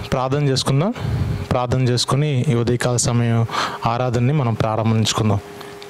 ప్రార్థన చేసుకుందాం ప్రార్థన చేసుకుని ఈ ఉదయకాల సమయం ఆరాధనని మనం ప్రారంభించుకుందాం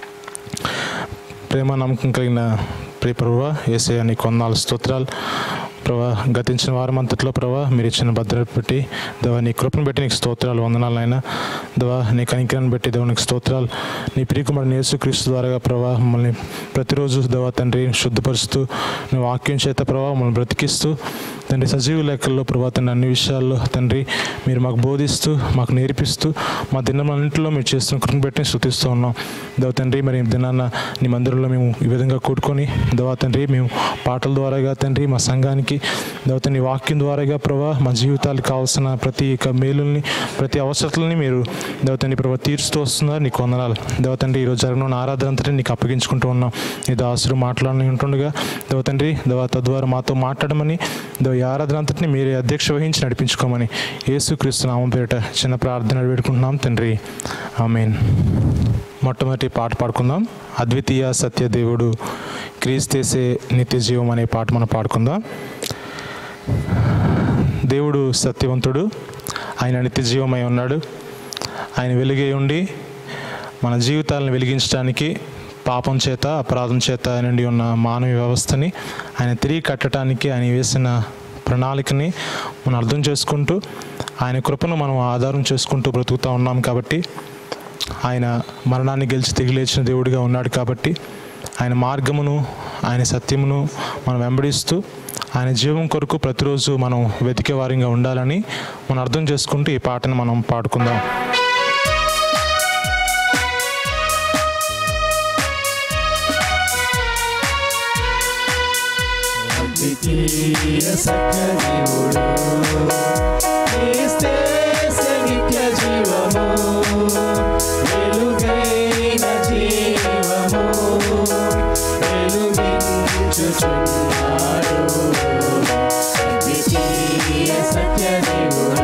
ప్రేమ నమ్మకం కలిగిన ప్రియ ప్రభు ఏసయ్య నీ కొందాలు స్తోత్రాలు ప్రభా గతించిన వారం అంతట్లో ప్రభా మీరు ఇచ్చిన భద్రత బట్టి దేవా నీ కృపను బట్టి నీకు స్తోత్రాలు వందనాలు అయినా దేవా నీ కనికరాన్ని బట్టి దేవా నీకు స్తోత్రాలు నీ ప్రియకుమారుని యేసుక్రీస్తు ద్వారా ప్రభా మమ్మల్ని ప్రతిరోజు దేవా తండ్రి శుద్ధపరుస్తూ నీ వాక్యం చేత ప్రభా మమ్మల్ని బ్రతికిస్తూ తండ్రి సజీవ లెక్కల్లో ప్రభా తండ్రి అన్ని విషయాల్లో తండ్రి మీరు మాకు బోధిస్తూ మాకు నేర్పిస్తూ మా దినమన్నింటిలో మీరు చేస్తున్న కృపను బట్టి స్థుతిస్తూ ఉన్నాం దేవ తండ్రి మరి ఈ దినాన్న నీ మందిరంలో మేము ఈ విధంగా కూడుకొని దేవా తండ్రి మేము పాటల ద్వారాగా తండ్రి మా సంఘానికి దేవత నీ వాక్యం ద్వారాగా ప్రభా మా జీవితాలకు కావాల్సిన ప్రతి ఒక్క మేలుల్ని ప్రతి అవసరాలని మీరు దేవతండి ప్రభా తీర్చుతూ వస్తున్నారు నీకు వందనాలు దేవతండ్రి ఈరోజు జరగనున్న ఆరాధన అంతటి నీకు అప్పగించుకుంటూ ఉన్నాం నీ దాసులు మాట్లాడని ఉంటుండగా దేవతండ్రి దేవ తద్వారా మాతో మాట్లాడమని దేవ ఈ ఆరాధన అంతటిని మీరే అధ్యక్ష వహించి నడిపించుకోమని యేసుక్రీస్తు నామం పేరిట చిన్న ప్రార్థన వేడుకుంటున్నాం తండ్రి ఆమెన్ మొట్టమొదటి పాట పాడుకుందాం అద్వితీయ సత్యదేవుడు క్రీస్తేసే నిత్య జీవం అనే పాట మనం పాడుకుందాం దేవుడు సత్యవంతుడు ఆయన నిత్య జీవమై ఉన్నాడు ఆయన వెలుగై ఉండి మన జీవితాలను వెలిగించడానికి పాపం చేత అపరాధం చేత నుండి ఉన్న మానవ వ్యవస్థని ఆయన తిరిగి కట్టడానికి ఆయన వేసిన ప్రణాళికని మనం అర్థం చేసుకుంటూ ఆయన కృపను మనం ఆధారం చేసుకుంటూ బ్రతుకుతూ ఉన్నాం కాబట్టి ఆయన మరణాన్ని గెలిచి తిగిలేచిన దేవుడిగా ఉన్నాడు కాబట్టి ఆయన మార్గమును ఆయన సత్యమును మనం వెంబడిస్తూ ఆయన జీవం కొరకు ప్రతిరోజు మనం వెతికే వారిగా ఉండాలని మనం అర్థం చేసుకుంటూ ఈ పాటను మనం పాడుకుందాం అద్వితీయ సత్యదేవుడు క్రీస్తే నిత్య జీవము వెలుగైన జీవము వెలుగించుచున్నాడు అద్వితీయ సత్యదేవుడు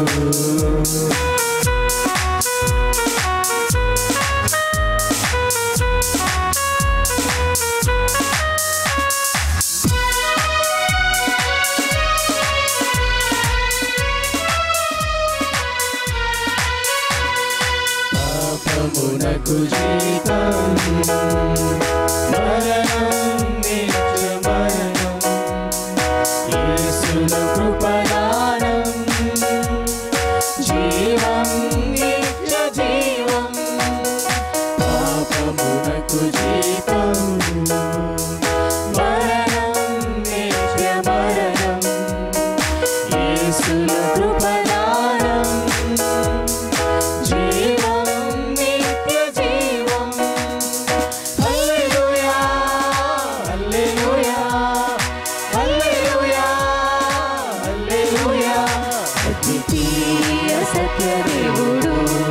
పాపమునకు జీతం మరణం నిత్య మరణం యేసున కృపదానం జీవం నిత్య జీవం పాపమునకు జీతం మరణం నిత్య మరణం యేసున కృపదానం జీవం నిత్య జీవం హల్లెలూయా హల్లెలూయా హల్లెలూయా హల్లెలూయా అద్వితీయ సత్యదేవుడు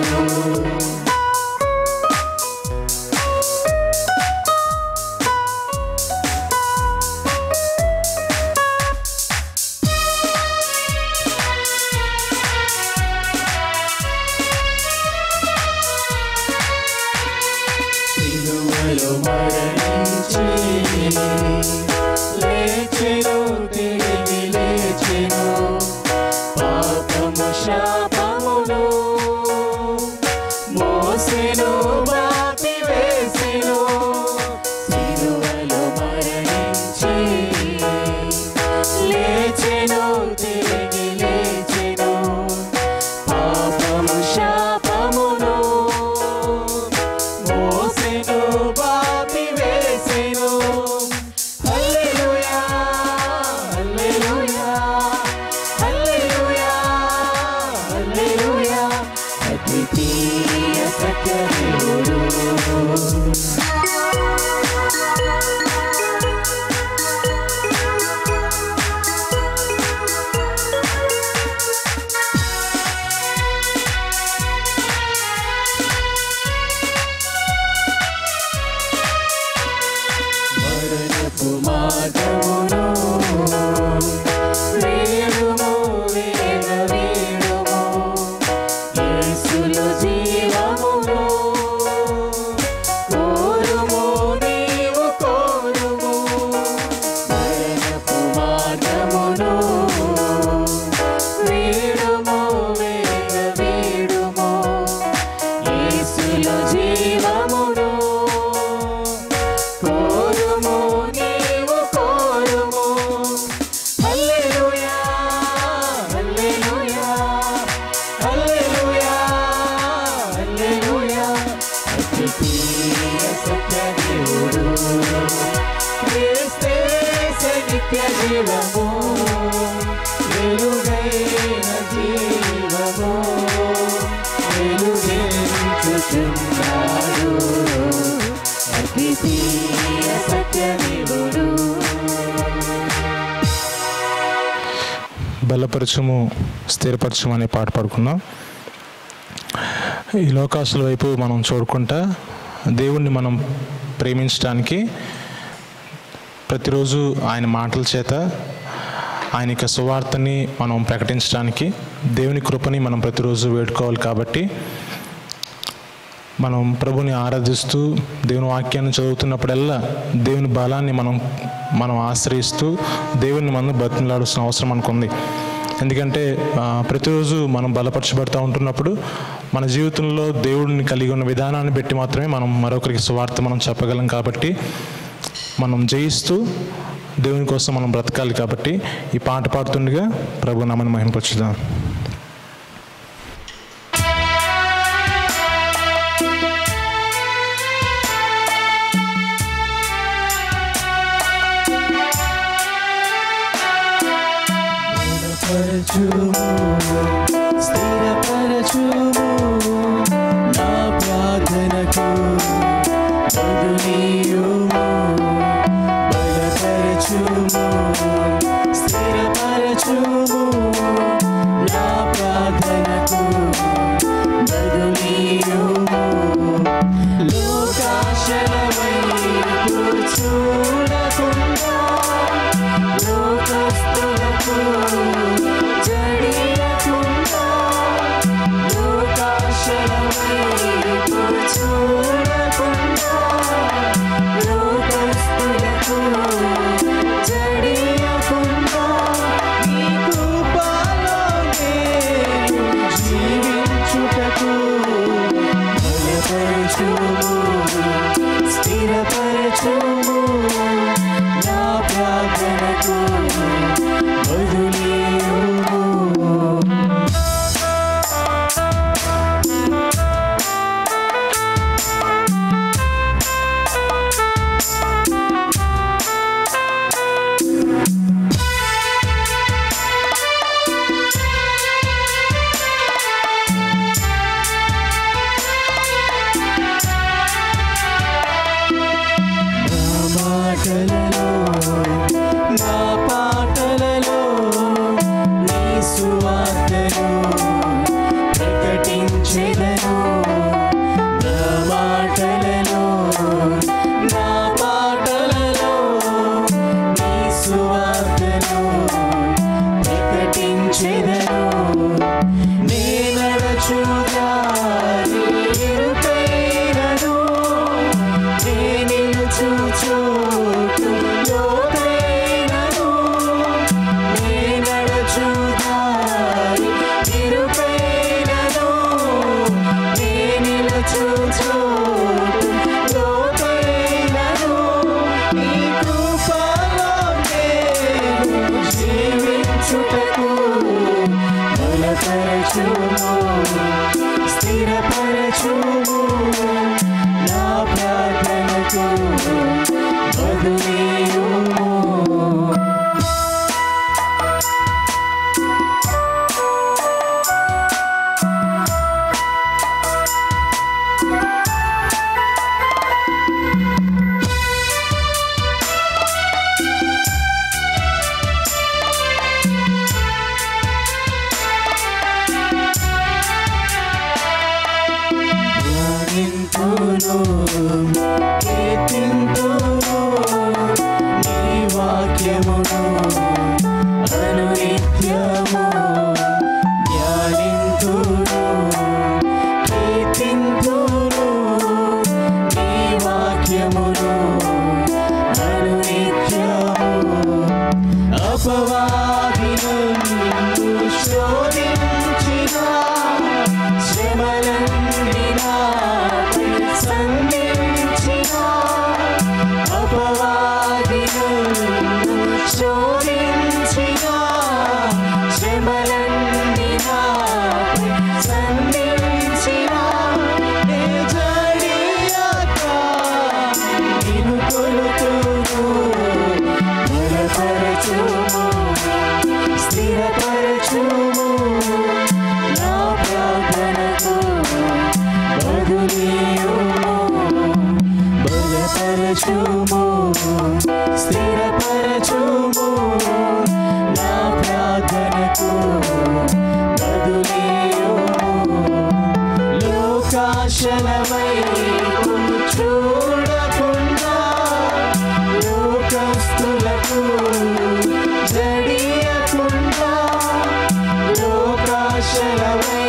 సిలువలో మరణించి లేచెను తిరిగి లేచెను పాపము శాపమును మోసెను బాపి వేసెను సిలువలో మరణించి లేచెను తిరిగి లేచెను పాపము శాపమును మోసెను బాపి వేసెను హల్లెలూయా హల్లెలూయా హల్లెలూయా హల్లెలూయా అద్వితీయ సత్యదేవుడు జీవము వెలుగైన జీవము వెలుగెంచుచున్నాడు అద్వితీయ సత్యదేవుడు బలపరచము స్థిరపరచము అనే పాట పాడుకుందాం ఈ లోకాసుల వైపు మనం చూడకుండా దేవుణ్ణి మనం ప్రేమించడానికి ప్రతిరోజు ఆయన మాటల చేత ఆయన యొక్క సువార్తని మనం ప్రకటించడానికి దేవుని కృపని మనం ప్రతిరోజు వేడుకోవాలి కాబట్టి మనం ప్రభుని ఆరాధిస్తూ దేవుని వాక్యాన్ని చదువుతున్నప్పుడల్లా దేవుని బలాన్ని మనం మనం ఆశ్రయిస్తూ దేవుని మనం బతిలాడాల్సిన అవసరం మనకుంది ఎందుకంటే ఆ, ప్రతిరోజు మనం బలపరచబడతా ఉంటున్నప్పుడు మన జీవితంలో దేవుడిని కలిగి ఉన్న విధానాన్ని బట్టి మాత్రమే మనం మరొకరికి సువార్త మనం చెప్పగలం కాబట్టి మనం జయిస్తూ దేవుని కోసం మనం బ్రతకాలి కాబట్టి ఈ పాట పాడుతుండగా ప్రభు నామని మహింపచ్చుదాం స్థిరపరచుము స్థిరపరచుము నా ప్రార్థనకు బదులీయుము బలపరచుము స్థిరపరచుము నా ప్రార్థనకు బదులీయుము లోకాశల వైపు చూడకుండా లోకస్తులకు జడియకుండా లోకాశల వైపు చూడకుండా లోకస్తులకు జడియకుండా నీ కృపలోనే జీవించుటకు బలపరచుము స్థిరపరచుము నా ప్రార్థనకు బదులీయుము నా మాటలలో నా పాటలలో నీ సువార్తను ప్రకటించెదను నా మాటలలో నా పాటలలో నీ సువార్తను ప్రకటించెదను నే నడచుగా ఇరుకైనను నేను చూచోటు లోతైనను నే నడచుదారి ఇరుకైనను నేను చూచోటు లోతైనను నీ కృపలో నేను జీవించుటకు బలపరచుము స్థిరపరచుము నా ప్రార్థనకు బదులీయుము ధ్యానింతును కీర్తింతును నీ వాక్యమును అనునిత్యము ధ్యానింతును కీర్తింతును నీ వాక్యమును అనునిత్యము అపవాదిను శోధించిన శ్రమలన్నీ నాపై సంధించిన స్థిరపరచుము నా ప్రార్థనకు బదులీయుము బలపరచుము స్థిరపరచుము నా ప్రార్థనకు బదులీయుము లోకాశలమై చూడకుండా లోకస్తులకు జడియకుండా లోకాశలమై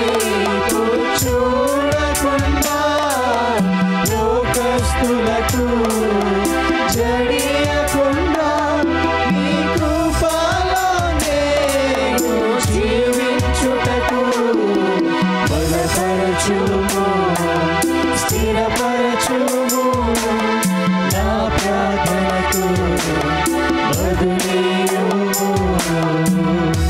చూడకుండా లోకస్తులకు జడియకుండా నీ కృపలో నేను జీవించుటకు బలపరచుము స్థిరపరచుము నా ప్రార్థనకు బదులీయుము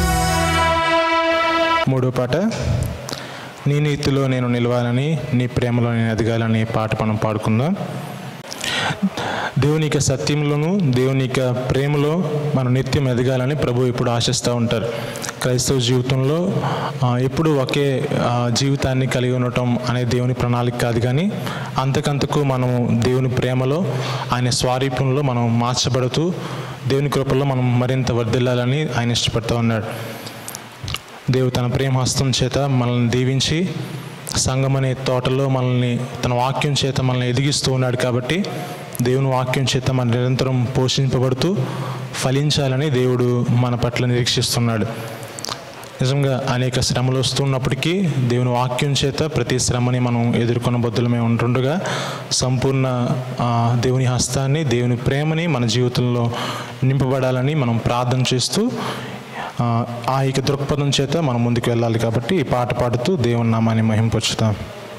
మూడో పాట నీ నీతిలో నేను నిలవాలని నీ ప్రేమలో నేను ఎదగాలని పాట మనం పాడుకుందాం దేవుని యొక్క సత్యంలోను దేవుని యొక్క ప్రేమలో మనం నిత్యం ఎదగాలని ప్రభు ఇప్పుడు ఆశిస్తూ ఉంటారు క్రైస్తవ జీవితంలో ఆ, ఎప్పుడు ఒకే ఆ, జీవితాన్ని కలిగి ఉండటం అనే దేవుని ప్రణాళిక కాదు కానీ అంతకంతకు మనము దేవుని ప్రేమలో ఆయన స్వారూప్యంలో మనం మార్చబడుతూ దేవుని కృపలో మనం మరింత వర్ధిల్లాలని ఆయన ఇష్టపడుతూ ఉన్నాడు దేవుడు తన ప్రేమ హస్తం చేత మనల్ని దీవించి సంఘం అనే తోటలో మనల్ని తన వాక్యం చేత మనల్ని ఎదిగిస్తూ ఉన్నాడు కాబట్టి దేవుని వాక్యం చేత మన నిరంతరం పోషింపబడుతూ ఫలించాలని దేవుడు మన పట్ల నిరీక్షిస్తున్నాడు నిజంగా అనేక శ్రమలు వస్తున్నప్పటికీ దేవుని వాక్యం చేత ప్రతి శ్రమని మనం ఎదుర్కొన్న బద్దులమే ఉంటుండగా సంపూర్ణ ఆ, దేవుని హస్తాన్ని దేవుని ప్రేమని మన జీవితంలో నింపబడాలని మనం ప్రార్థన చేస్తూ ఆ, ఆ యొక్క దృక్పథం చేత మనం ముందుకు వెళ్ళాలి కాబట్టి ఈ పాట పాడుతూ దేవుని నామాన్ని మహింపరుచుతాం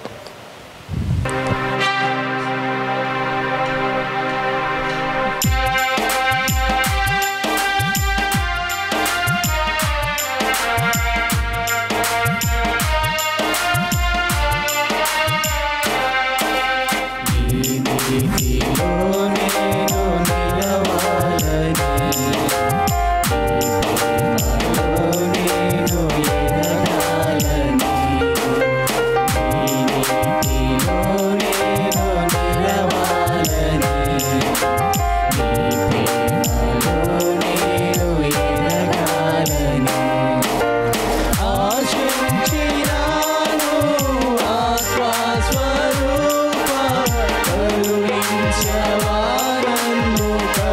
నీతిలో నేను నిలవాలని ప్రేమలో నేను ఎదగాలని నీ నీతిలో నేను నిలవాలని నీ ప్రేమలో నేను ఎదగాలని ఆశించినాను ఆత్మస్వరూప కరుణించవారన్ను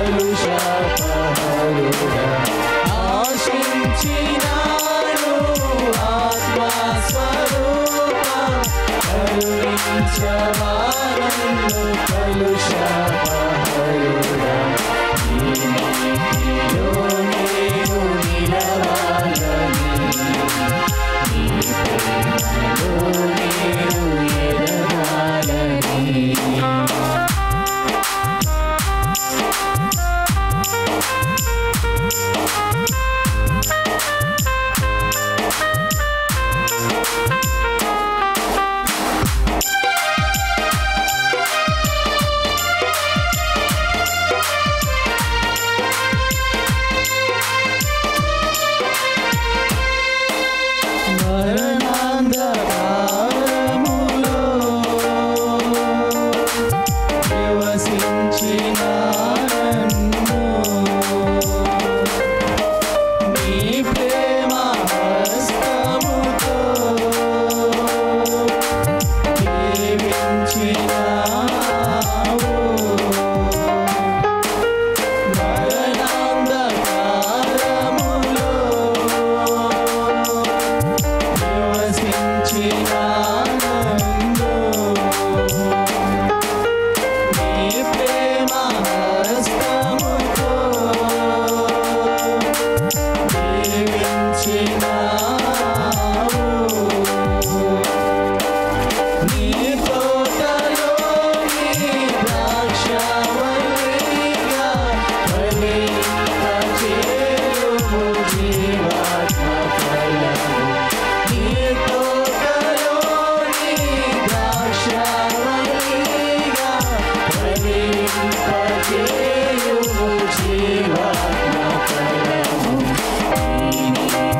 కలుషపహరుడా ఆశించినాను ఆత్మస్వరూప కరుణించవారన్ను కలుషపహరుడా నీ నీతిలో నేను నిలవాలని మరణాంధకారములో నివసించిన నన్ను నీ ప్రేమ హస్తముతో దీవించినావు మరణాంధకారములో నివసించినానందు నీ ప్రేమ హస్తముతో దీవించినావు నీ తోటలోని ద్రాక్షవల్లిగా ఫలింపచేయుము జీవాత్మ ఫలము. నీ తోటలోని ద్రాక్షవల్లిగా ఫలింపచేయుము జీవాత్మ ఫలము. నీ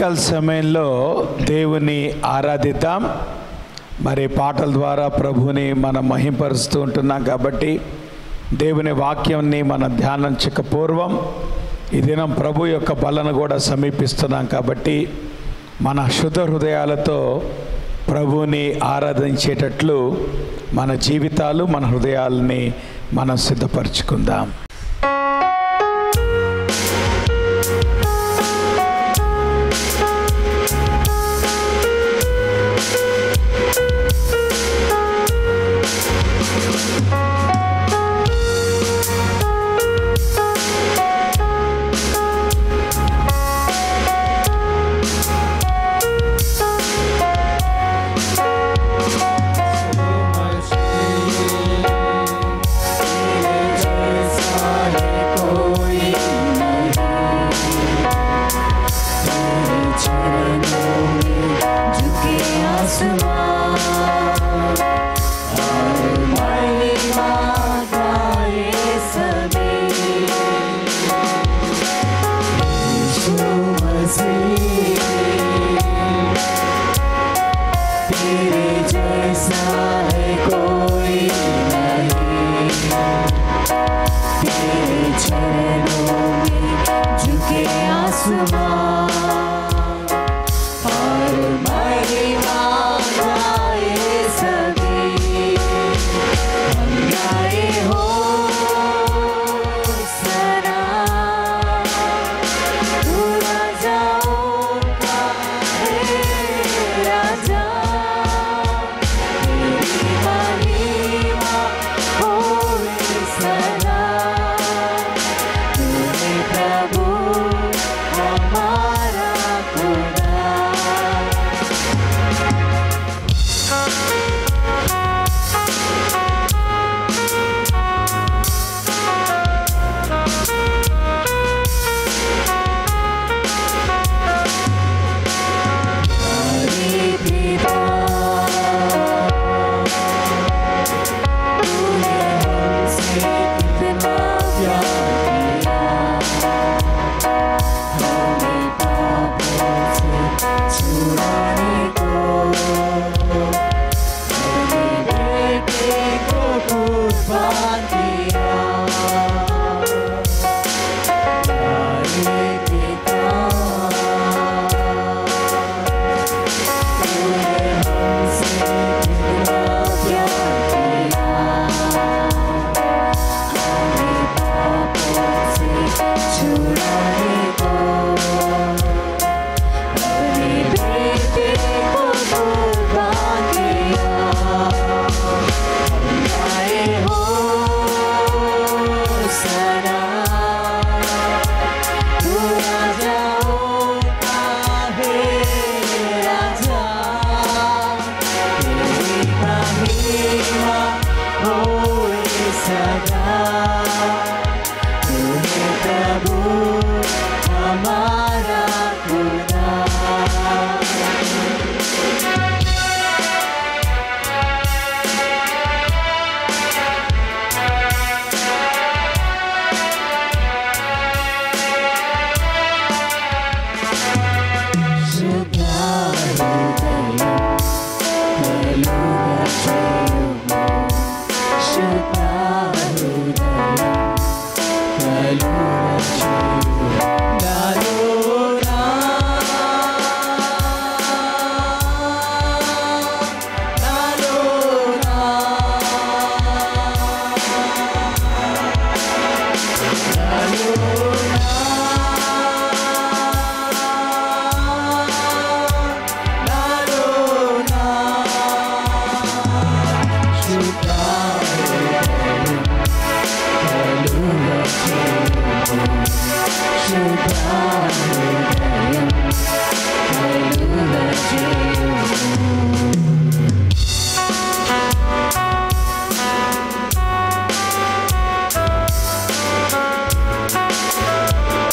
ఉదయకాల సమయంలో దేవుని ఆరాధిద్దాం మరి పాటల ద్వారా ప్రభుని మనం మహింపరుస్తూ ఉంటున్నాం కాబట్టి దేవుని వాక్యాన్ని మన ధ్యానించక పూర్వం ఈ దినం ప్రభు యొక్క బలను కూడా సమీపిస్తున్నాం కాబట్టి మన శుద్ధ హృదయాలతో ప్రభుని ఆరాధించేటట్లు మన జీవితాలు మన హృదయాలని మనం సిద్ధపరచుకుందాం Thank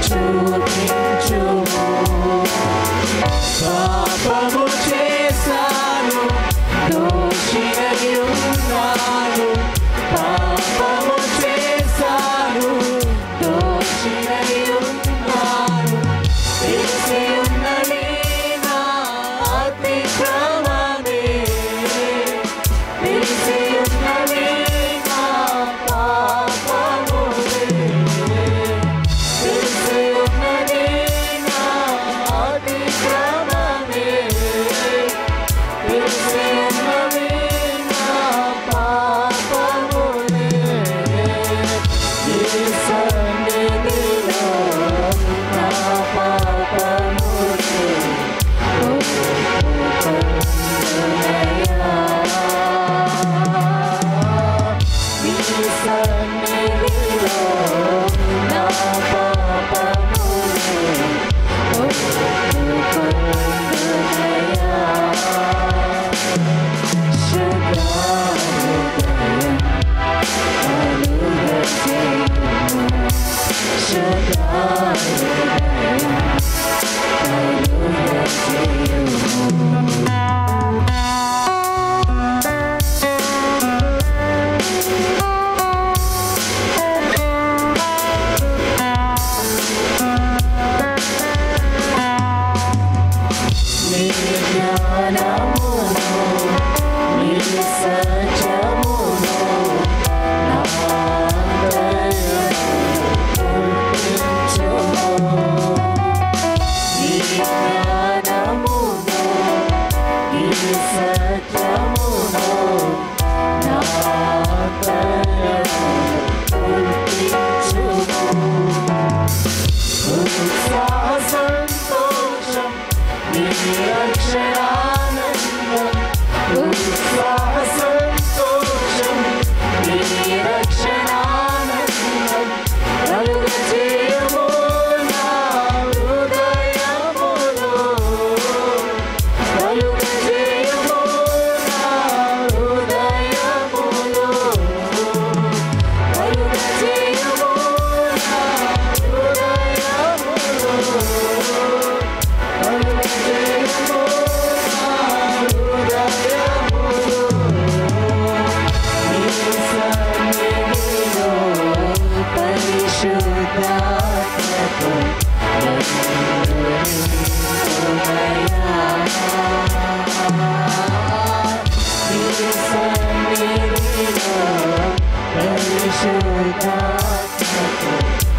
పాపము చేశాను దోషినై ఉన్నాను పాపము చేశాను దోషినై ఉన్నాను తెలిసి ఉన్నది నా అతిక్రమమే తెలిసి ఉన్నది నా పాపములే తెలిసి ఉన్నది నా అతిక్రమమే తెలిసి ఉన్నది నా పాపములే ఈ సన్నిధిలో నా పాపములే ఈ సన్నిధిలో నా పాపములే సంతోషం నిరక్షరానందం ఉత్సాహ సంతోషం నిరక్షరానందం కలుగ చేయము నా హృదయములో కలుగ చేయము నా హృదయములో కలుగ చేయము నా హృదయములో కలుగ చేయము నా హృదయములో నీ సన్నిధిలో పరిశుద్ధాత్మతో నీ సన్నిధిలో పరిశుద్ధాత్మతో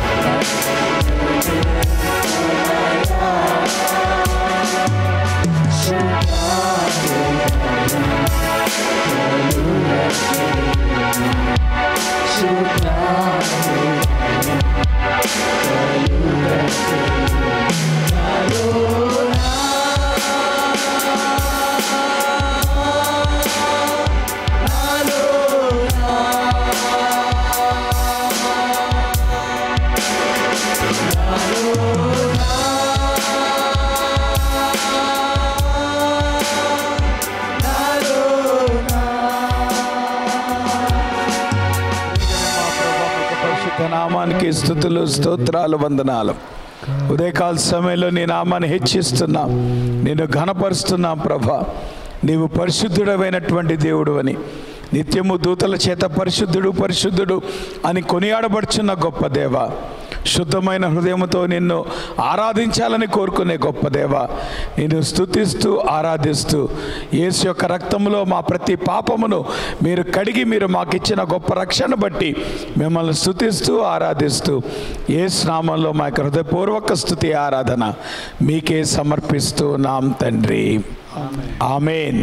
పరిశుద్ధ నామానికి స్థుతులు స్తోత్రాలు వందనాలు ఉదయకాల సమయంలో నీ నామాన్ని హెచ్చిస్తున్నా నేను ఘనపరుస్తున్నా ప్రభా నీవు పరిశుద్ధుడమైనటువంటి దేవుడు అని నిత్యము దూతల చేత పరిశుద్ధుడు పరిశుద్ధుడు అని కొనియాడబడుచున్న గొప్ప దేవ శుద్ధమైన హృదయంతో నిన్ను ఆరాధించాలని కోరుకునే గొప్ప దేవ నిన్ను స్తుతిస్తూ ఆరాధిస్తూ యేసు యొక్క రక్తంలో మా ప్రతి పాపమును మీరు కడిగి మీరు మాకు ఇచ్చిన గొప్ప రక్షణ బట్టి మిమ్మల్ని స్తుతిస్తూ ఆరాధిస్తూ ఏ నామంలో మా యొక్క హృదయపూర్వక స్థుతి ఆరాధన మీకే సమర్పిస్తూ నాం తండ్రి ఆమెన్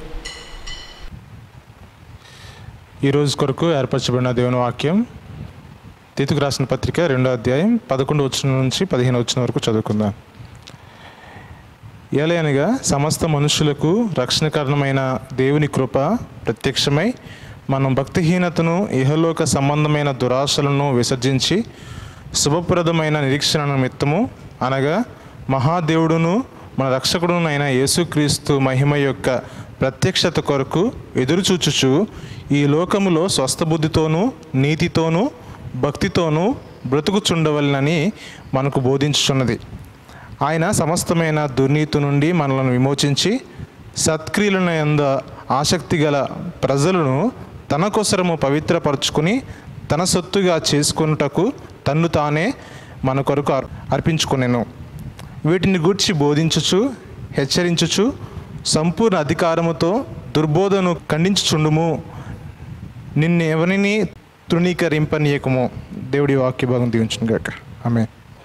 ఈ రోజు కొరకు ఏర్పరచబడిన దేవుని వాక్యం తీతుకు రాసిన పత్రిక రెండో అధ్యాయం పదకొండు వచ్చిన నుంచి పదిహేను వచ్చిన వరకు చదువుకుందాం ఏలయనగా సమస్త మనుషులకు రక్షణ కారణమైన దేవుని కృప ప్రత్యక్షమై మనం భక్తిహీనతను ఇహలోక సంబంధమైన దురాశలను విసర్జించి శుభప్రదమైన నిరీక్షణ నిమిత్తము అనగా మహాదేవుడును మన రక్షకుడునైన యేసుక్రీస్తు మహిమ యొక్క ప్రత్యక్షత కొరకు ఎదురుచూచుచు ఈ లోకములో స్వస్థబుద్ధితోనూ నీతితోనూ భక్తితోనూ బ్రతుకుచుండవలనని మనకు బోధించుచున్నది ఆయన సమస్తమైన దుర్నీతి నుండి మనలను విమోచించి సత్క్రియలను ఎంద ఆసక్తి గల ప్రజలను తన కోసరము పవిత్రపరుచుకుని తన సొత్తుగా చేసుకొనుటకు తన్ను తానే మన కొరకు అర్- అర్పించుకొనెను వీటిని గూర్చి బోధించుచు హెచ్చరించుచు సంపూర్ణ అధికారముతో దుర్బోధను ఖండించుచుండుము నిన్ను ఎవరిని తృణీకరింపనీయకము దేవుడి వాక్య భాగం దీవించును గాక ఆమె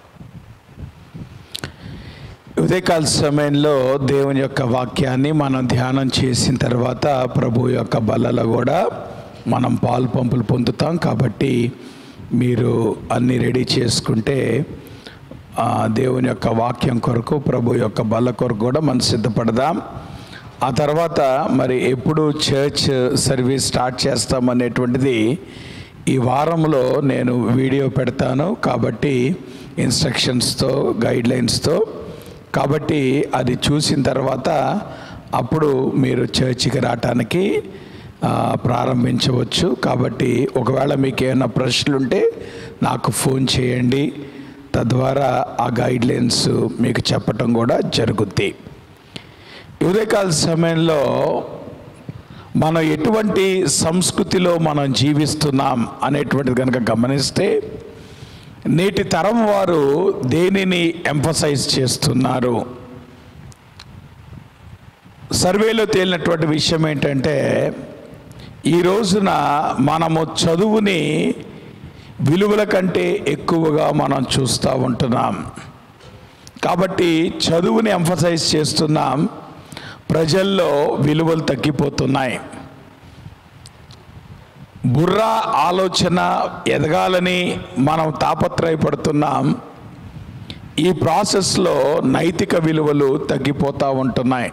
ఉదయకాల సమయంలో దేవుని యొక్క వాక్యాన్ని మనం ధ్యానం చేసిన తర్వాత ప్రభు యొక్క బలలో కూడా మనం పాలు పంపులు పొందుతాం కాబట్టి మీరు అన్నీ రెడీ చేసుకుంటే ఆ, దేవుని యొక్క వాక్యం కొరకు ప్రభు యొక్క బల్ల కొరకు కూడా మనం సిద్ధపడదాం ఆ తర్వాత మరి ఎప్పుడు చర్చ్ సర్వీస్ స్టార్ట్ చేస్తాం అనేటువంటిది ఈ వారంలో నేను వీడియో పెడతాను కాబట్టి ఇన్స్ట్రక్షన్స్తో గైడ్లైన్స్తో కాబట్టి అది చూసిన తర్వాత అప్పుడు మీరు చర్చికి రావటానికి ఆ, ప్రారంభించవచ్చు కాబట్టి ఒకవేళ మీకు ఏమైనా ప్రశ్నలు ఉంటే నాకు ఫోన్ చేయండి తద్వారా ఆ గైడ్లైన్స్ మీకు చెప్పటం కూడా జరుగుద్ది ఈ ఉదయకాల సమయంలో మనం ఎటువంటి సంస్కృతిలో మనం జీవిస్తున్నాం అనేటువంటిది కనుక గమనిస్తే నేటి తరం వారు దేనిని ఎంఫసైజ్ చేస్తున్నారు సర్వేలో తేలినటువంటి విషయం ఏంటంటే ఈ రోజున మనము చదువుని విలువల కంటే ఎక్కువగా మనం చూస్తూ ఉంటున్నాం కాబట్టి చదువుని ఎంఫసైజ్ చేస్తున్నాం ప్రజల్లో విలువలు తగ్గిపోతున్నాయి బుర్ర ఆలోచన ఎదగాలని మనం తాపత్రయపడుతున్నాం ఈ ప్రాసెస్లో నైతిక విలువలు తగ్గిపోతూ ఉంటున్నాయి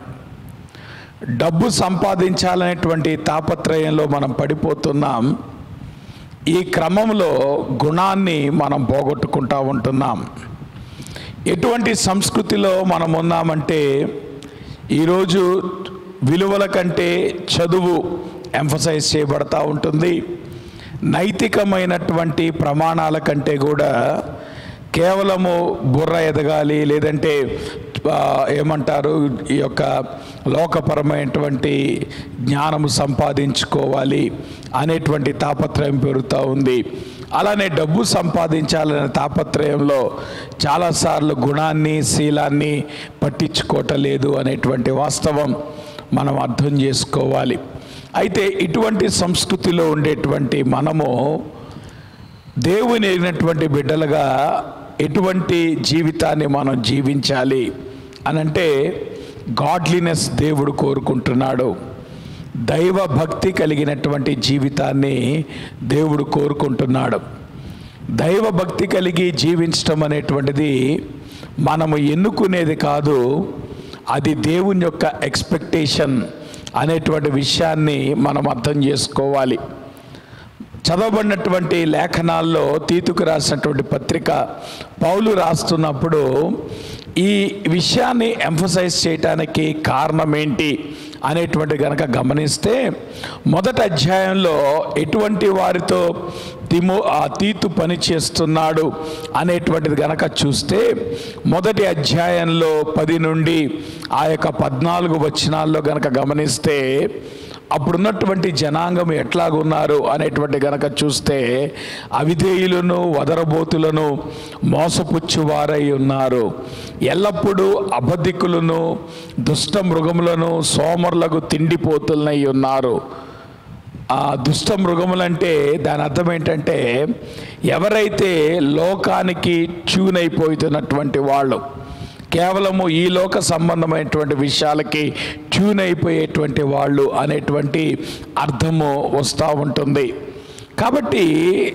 డబ్బు సంపాదించాలనేటువంటి తాపత్రయంలో మనం పడిపోతున్నాం ఈ క్రమంలో గుణాన్ని మనం పోగొట్టుకుంటూ ఉంటున్నాం ఎటువంటి సంస్కృతిలో మనం ఉన్నామంటే ఈరోజు విలువల కంటే చదువు ఎంఫసైజ్ చేయబడతా ఉంటుంది నైతికమైనటువంటి ప్రమాణాల కంటే కూడా కేవలము బుర్ర ఎదగాలి లేదంటే ఆ, ఏమంటారు ఈ యొక్క లోకపరమైనటువంటి జ్ఞానము సంపాదించుకోవాలి అనేటువంటి తాపత్రయం పెరుగుతూ ఉంది అలానే డబ్బు సంపాదించాలనే తాపత్రయంలో చాలాసార్లు గుణాన్ని శీలాన్ని పట్టించుకోవటలేదు అనేటువంటి వాస్తవం మనం అర్థం చేసుకోవాలి అయితే ఇటువంటి సంస్కృతిలో ఉండేటువంటి మనము దేవుని ఎరిగినటువంటి బిడ్డలుగా ఎటువంటి జీవితాన్ని మనం జీవించాలి అనంటే గాడ్లీనెస్ దేవుడు కోరుకుంటున్నాడు దైవ భక్తి కలిగినటువంటి జీవితాన్ని దేవుడు కోరుకుంటున్నాడు దైవ భక్తి కలిగి జీవించటం అనేటువంటిది మనము ఎన్నుకునేది కాదు అది దేవుని యొక్క ఎక్స్పెక్టేషన్ అనేటువంటి విషయాన్ని మనం అర్థం చేసుకోవాలి చదవబడినటువంటి లేఖనాల్లో తీతుకు రాసినటువంటి పత్రిక పౌలు రాస్తున్నప్పుడు ఈ విషయాన్ని ఎంఫసైజ్ చేయటానికి కారణం ఏంటి అనేటువంటి గనక గమనిస్తే మొదటి అధ్యాయంలో ఎటువంటి వారితో తిమో ఆ తీతు పని చేస్తున్నాడు అనేటువంటిది గనక చూస్తే మొదటి అధ్యాయంలో పది నుండి ఆ యొక్క పద్నాలుగు వచనాల్లో గనక గమనిస్తే అప్పుడున్నటువంటి జనాంగం ఎట్లాగున్నారు అనేటువంటి గనక చూస్తే అవిధేయులను వదరబోతులను మోసపుచ్చువారై ఉన్నారు ఎల్లప్పుడూ అబద్ధికులను దుష్ట మృగములను సోమరులకు తిండిపోతులనై ఉన్నారు ఆ దుష్ట మృగములంటే దాని అర్థం ఏంటంటే ఎవరైతే లోకానికి ట్యూన్ అయిపోతున్నటువంటి వాళ్ళు కేవలము ఈ లోక సంబంధమైనటువంటి విషయాలకి ట్యూన్ అయిపోయేటువంటి వాళ్ళు అనేటువంటి అర్థము వస్తూ ఉంటుంది కాబట్టి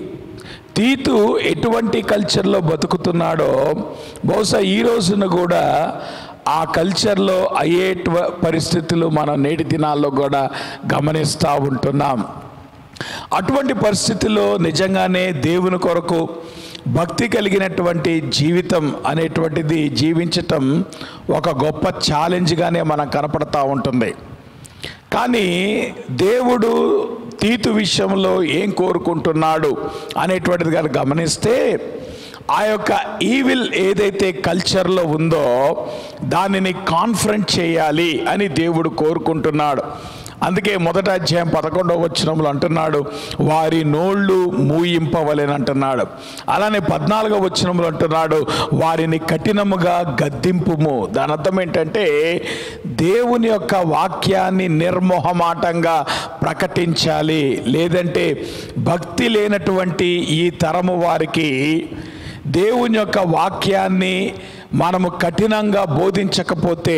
తీతు ఎటువంటి కల్చర్లో బతుకుతున్నాడో బహుశా ఈ రోజున కూడా ఆ కల్చర్లో అయ్యే పరిస్థితులు మనం నేటి దినాల్లో కూడా గమనిస్తూ ఉంటున్నాం అటువంటి పరిస్థితుల్లో నిజంగానే దేవుని కొరకు భక్తి కలిగినటువంటి జీవితం అనేటువంటిది జీవించటం ఒక గొప్ప ఛాలెంజ్గానే మనకు కనపడతా ఉంటుంది కానీ దేవుడు తీతు విషయంలో ఏం కోరుకుంటున్నాడు అనేటువంటిది కనుక గమనిస్తే ఆ యొక్క ఈవిల్ ఏదైతే కల్చర్లో ఉందో దానిని కాన్ఫరెంట్ చేయాలి అని దేవుడు కోరుకుంటున్నాడు అందుకే మొదట అధ్యాయం పదకొండవ వచనంలో అంటున్నాడు వారి నోళ్ళు మూయింపవలెని అంటున్నాడు అలానే పద్నాలుగవ వచనంలో అంటున్నాడు వారిని కఠినముగా గద్దింపుము దాని అర్థం ఏంటంటే దేవుని యొక్క వాక్యాన్ని నిర్మోహమాటంగా ప్రకటించాలి లేదంటే భక్తి లేనటువంటి ఈ తరము వారికి దేవుని యొక్క వాక్యాన్ని మనము కఠినంగా బోధించకపోతే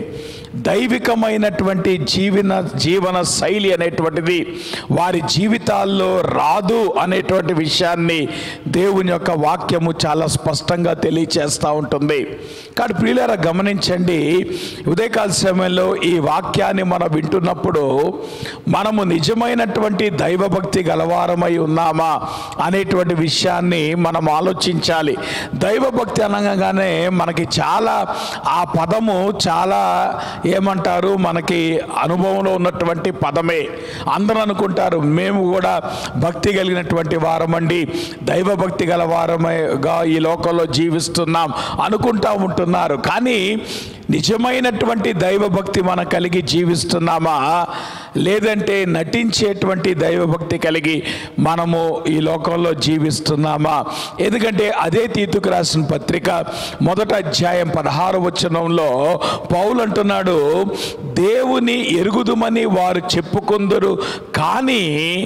దైవికమైనటువంటి జీవన జీవన శైలి అనేటువంటిది వారి జీవితాల్లో రాదు అనేటువంటి విషయాన్ని దేవుని యొక్క వాక్యము చాలా స్పష్టంగా తెలియచేస్తూ ఉంటుంది కాబట్టి ప్రియులారా గమనించండి ఉదయకాల సమయంలో ఈ వాక్యాన్ని మనం వింటున్నప్పుడు మనము నిజమైనటువంటి దైవభక్తి గలవారమై ఉన్నామా అనేటువంటి విషయాన్ని మనం ఆలోచించాలి దైవభక్తి అనగానే మనకి చాలా ఆ పదము చాలా ఏమంటారు మనకి అనుభవంలో ఉన్నటువంటి పదమే అందరూ అనుకుంటారు మేము కూడా భక్తి కలిగినటువంటి వారమండి దైవభక్తి గల వారమేగా ఈ లోకంలో జీవిస్తున్నాం అనుకుంటా ఉంటున్నారు కానీ నిజమైనటువంటి దైవభక్తి మనం కలిగి జీవిస్తున్నామా లేదంటే నటించేటువంటి దైవభక్తి కలిగి మనము ఈ లోకంలో జీవిస్తున్నామా ఎందుకంటే అదే తీతుకు రాసిన పత్రిక మొదట అధ్యాయం పదహారు వచనంలో పౌలు అంటున్నాడు దేవుని ఎరుగుదుమని వారు చెప్పుకుందరు కానీ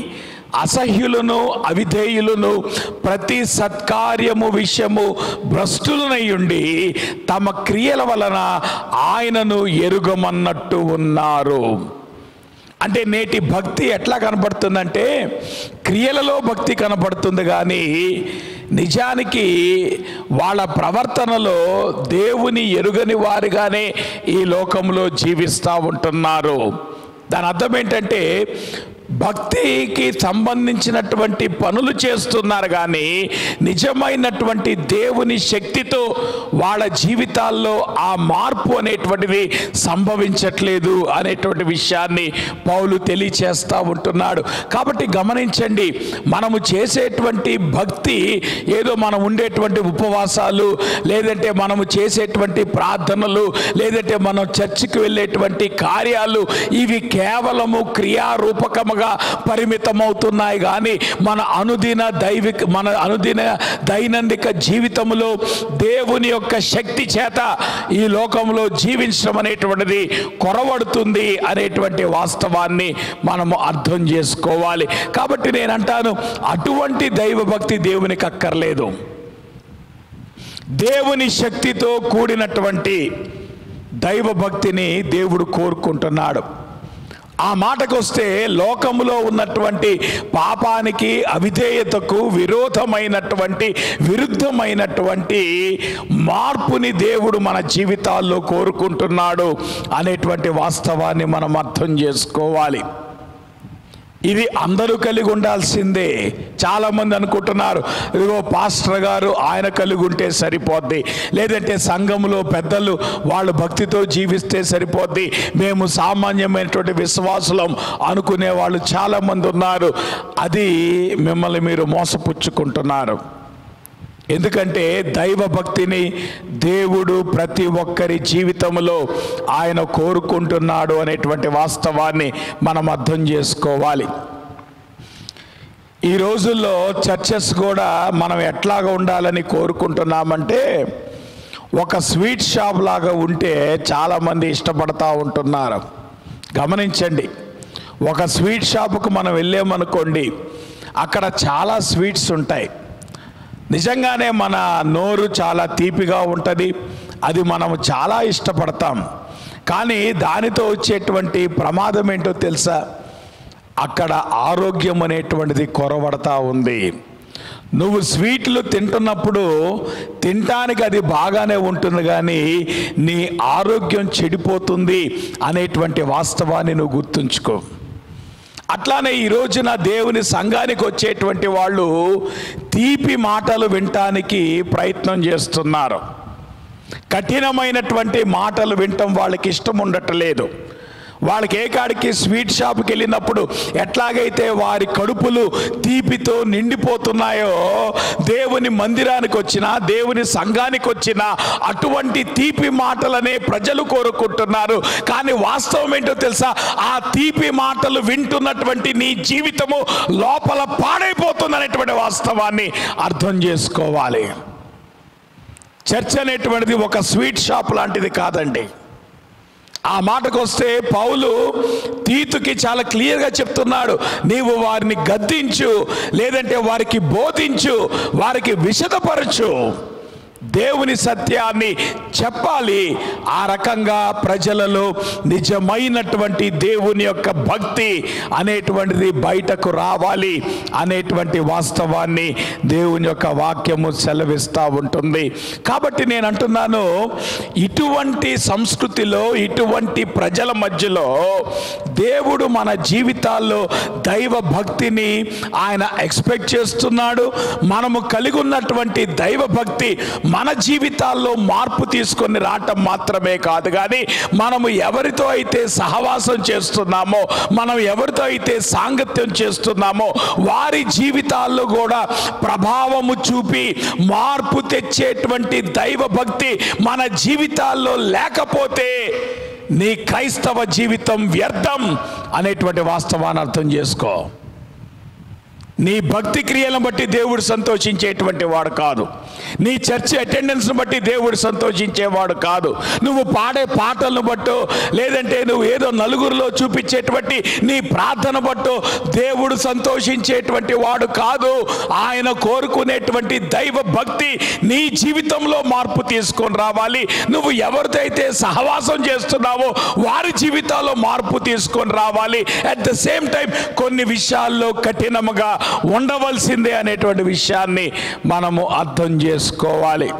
అసహ్యులను అవిధేయులను ప్రతి సత్కార్యము విషయము భ్రష్టులనయ్యుండి తమ క్రియల వలన ఆయనను ఎరుగమన్నట్టు ఉన్నారు అంటే నేటి భక్తి ఎట్లా కనపడుతుందంటే క్రియలలో భక్తి కనపడుతుంది కానీ నిజానికి వాళ్ళ ప్రవర్తనలో దేవుని ఎరుగని వారిగానే ఈ లోకంలో జీవిస్తూ ఉంటున్నారు దాని అర్థం ఏంటంటే భక్తికి సంబంధించినటువంటి పనులు చేస్తున్నారు కానీ నిజమైనటువంటి దేవుని శక్తితో వాళ్ళ జీవితాల్లో ఆ మార్పు అనేటువంటిది సంభవించట్లేదు అనేటువంటి విషయాన్ని పౌలు తెలియచేస్తూ ఉంటున్నాడు కాబట్టి గమనించండి మనము చేసేటువంటి భక్తి ఏదో మనం ఉండేటువంటి ఉపవాసాలు లేదంటే మనము చేసేటువంటి ప్రార్థనలు లేదంటే మనం చర్చికి వెళ్ళేటువంటి కార్యాలు ఇవి కేవలము క్రియారూపకముగా పరిమితమవుతున్నాయి కానీ మన అనుదిన దైవిక మన అనుదిన దైనందిక జీవితంలో దేవుని యొక్క శక్తి చేత ఈ లోకంలో జీవించడం అనేటువంటిది కొరవడుతుంది అనేటువంటి వాస్తవాన్ని మనము అర్థం చేసుకోవాలి కాబట్టి నేను అంటాను అటువంటి దైవభక్తి దేవునికి అక్కర్లేదు దేవుని శక్తితో కూడినటువంటి దైవభక్తిని దేవుడు కోరుకుంటున్నాడు ఆ మాటకు వస్తే లోకములో ఉన్నటువంటి పాపానికి అవిధేయతకు విరోధమైనటువంటి విరుద్ధమైనటువంటి మార్పుని దేవుడు మన జీవితాల్లో కోరుకుంటున్నాడు అనేటువంటి వాస్తవాన్ని మనం అర్థం చేసుకోవాలి ఇది అందరూ కలిగి ఉండాల్సిందే చాలా మంది అనుకుంటున్నారు ఇదిగో పాస్టర్ గారు ఆయన కలిగి ఉంటే సరిపోద్ది లేదంటే సంఘంలో పెద్దలు వాళ్ళు భక్తితో జీవిస్తే సరిపోద్ది మేము సామాన్యమైనటువంటి విశ్వాసులం అనుకునే వాళ్ళు చాలా మంది ఉన్నారు అది మిమ్మల్ని మీరు మోసపుచ్చుకుంటున్నారు ఎందుకంటే దైవ భక్తిని దేవుడు ప్రతి ఒక్కరి జీవితంలో ఆయన కోరుకుంటున్నాడు అనేటువంటి వాస్తవాన్ని మనం అర్థం చేసుకోవాలి ఈ రోజుల్లో చర్చెస్ కూడా మనం ఎట్లాగా ఉండాలని కోరుకుంటున్నామంటే ఒక స్వీట్ షాప్ లాగా ఉంటే చాలామంది ఇష్టపడతా ఉంటున్నారు గమనించండి ఒక స్వీట్ షాపుకు మనం వెళ్ళామనుకోండి అక్కడ చాలా స్వీట్స్ ఉంటాయి నిజంగానే మన నోరు చాలా తీపిగా ఉంటుంది అది మనం చాలా ఇష్టపడతాం కానీ దానితో వచ్చేటువంటి ప్రమాదం ఏంటో తెలుసా అక్కడ ఆరోగ్యం అనేటువంటిది కొరవడతా ఉంది నువ్వు స్వీట్లు తింటున్నప్పుడు తినటానికి అది బాగానే ఉంటుంది కానీ నీ ఆరోగ్యం చెడిపోతుంది అనేటువంటి వాస్తవాన్ని నువ్వు గుర్తుంచుకో అట్లానే ఈ రోజున దేవుని సంఘానికి వచ్చేటువంటి వాళ్ళు తీపి మాటలు వినటానికి ప్రయత్నం చేస్తున్నారు కఠినమైనటువంటి మాటలు వినటం వాళ్ళకి ఇష్టం ఉండట్లేదు వాళ్ళకి ఏ కాడికి స్వీట్ షాప్కి వెళ్ళినప్పుడు ఎట్లాగైతే వారి కడుపులు తీపితో నిండిపోతున్నాయో దేవుని మందిరానికి వచ్చినా దేవుని సంఘానికి వచ్చినా అటువంటి తీపి మాటలనే ప్రజలు కోరుకుంటున్నారు కానీ వాస్తవం ఏంటో తెలుసా ఆ తీపి మాటలు వింటున్నటువంటి నీ జీవితము లోపల పాడైపోతుంది అనేటువంటి వాస్తవాన్ని అర్థం చేసుకోవాలి చర్చ్ అనేటువంటిది ఒక స్వీట్ షాప్ లాంటిది కాదండి ఆ మాటకు వస్తే పౌలు తీతుకి చాలా క్లియర్గా చెప్తున్నాడు నీవు వారిని గద్దించు లేదంటే వారికి బోధించు వారికి విశదపరచు దేవుని సత్యాన్ని చెప్పాలి ఆ రకంగా ప్రజలలో నిజమైనటువంటి దేవుని యొక్క భక్తి అనేటువంటిది బయటకు రావాలి అనేటువంటి వాస్తవాన్ని దేవుని యొక్క వాక్యము సెలవిస్తూ ఉంటుంది కాబట్టి నేను అంటున్నాను ఇటువంటి సంస్కృతిలో ఇటువంటి ప్రజల మధ్యలో దేవుడు మన జీవితాల్లో దైవ భక్తిని ఆయన ఎక్స్పెక్ట్ చేస్తున్నాడు మనము కలిగి ఉన్నటువంటి దైవ భక్తి మన జీవితాల్లో మార్పు తీసుకొని రావటం మాత్రమే కాదు కానీ మనము ఎవరితో అయితే సహవాసం చేస్తున్నామో మనం ఎవరితో అయితే సాంగత్యం చేస్తున్నామో వారి జీవితాల్లో కూడా ప్రభావము చూపి మార్పు తెచ్చేటువంటి దైవ భక్తి మన జీవితాల్లో లేకపోతే నీ క్రైస్తవ జీవితం వ్యర్థం అనేటువంటి వాస్తవాన్ని అర్థం చేసుకో నీ భక్తి క్రియలను బట్టి దేవుడు సంతోషించేటువంటి వాడు కాదు నీ చర్చి అటెండెన్స్ను బట్టి దేవుడు సంతోషించేవాడు కాదు నువ్వు పాడే పాటలను బట్టో లేదంటే నువ్వు ఏదో నలుగురిలో చూపించేటువంటి నీ ప్రార్థన బట్టో దేవుడు సంతోషించేటువంటి వాడు కాదు ఆయన కోరుకునేటువంటి దైవ భక్తి నీ జీవితంలో మార్పు తీసుకొని రావాలి నువ్వు ఎవరితో అయితే సహవాసం చేస్తున్నావో వారి జీవితాల్లో మార్పు తీసుకొని రావాలి అట్ ద సేమ్ టైం కొన్ని విషయాల్లో కఠినముగా ఉండవలసిందే అనేటువంటి విషయాన్ని మనము అర్థం చేసుకోవాలి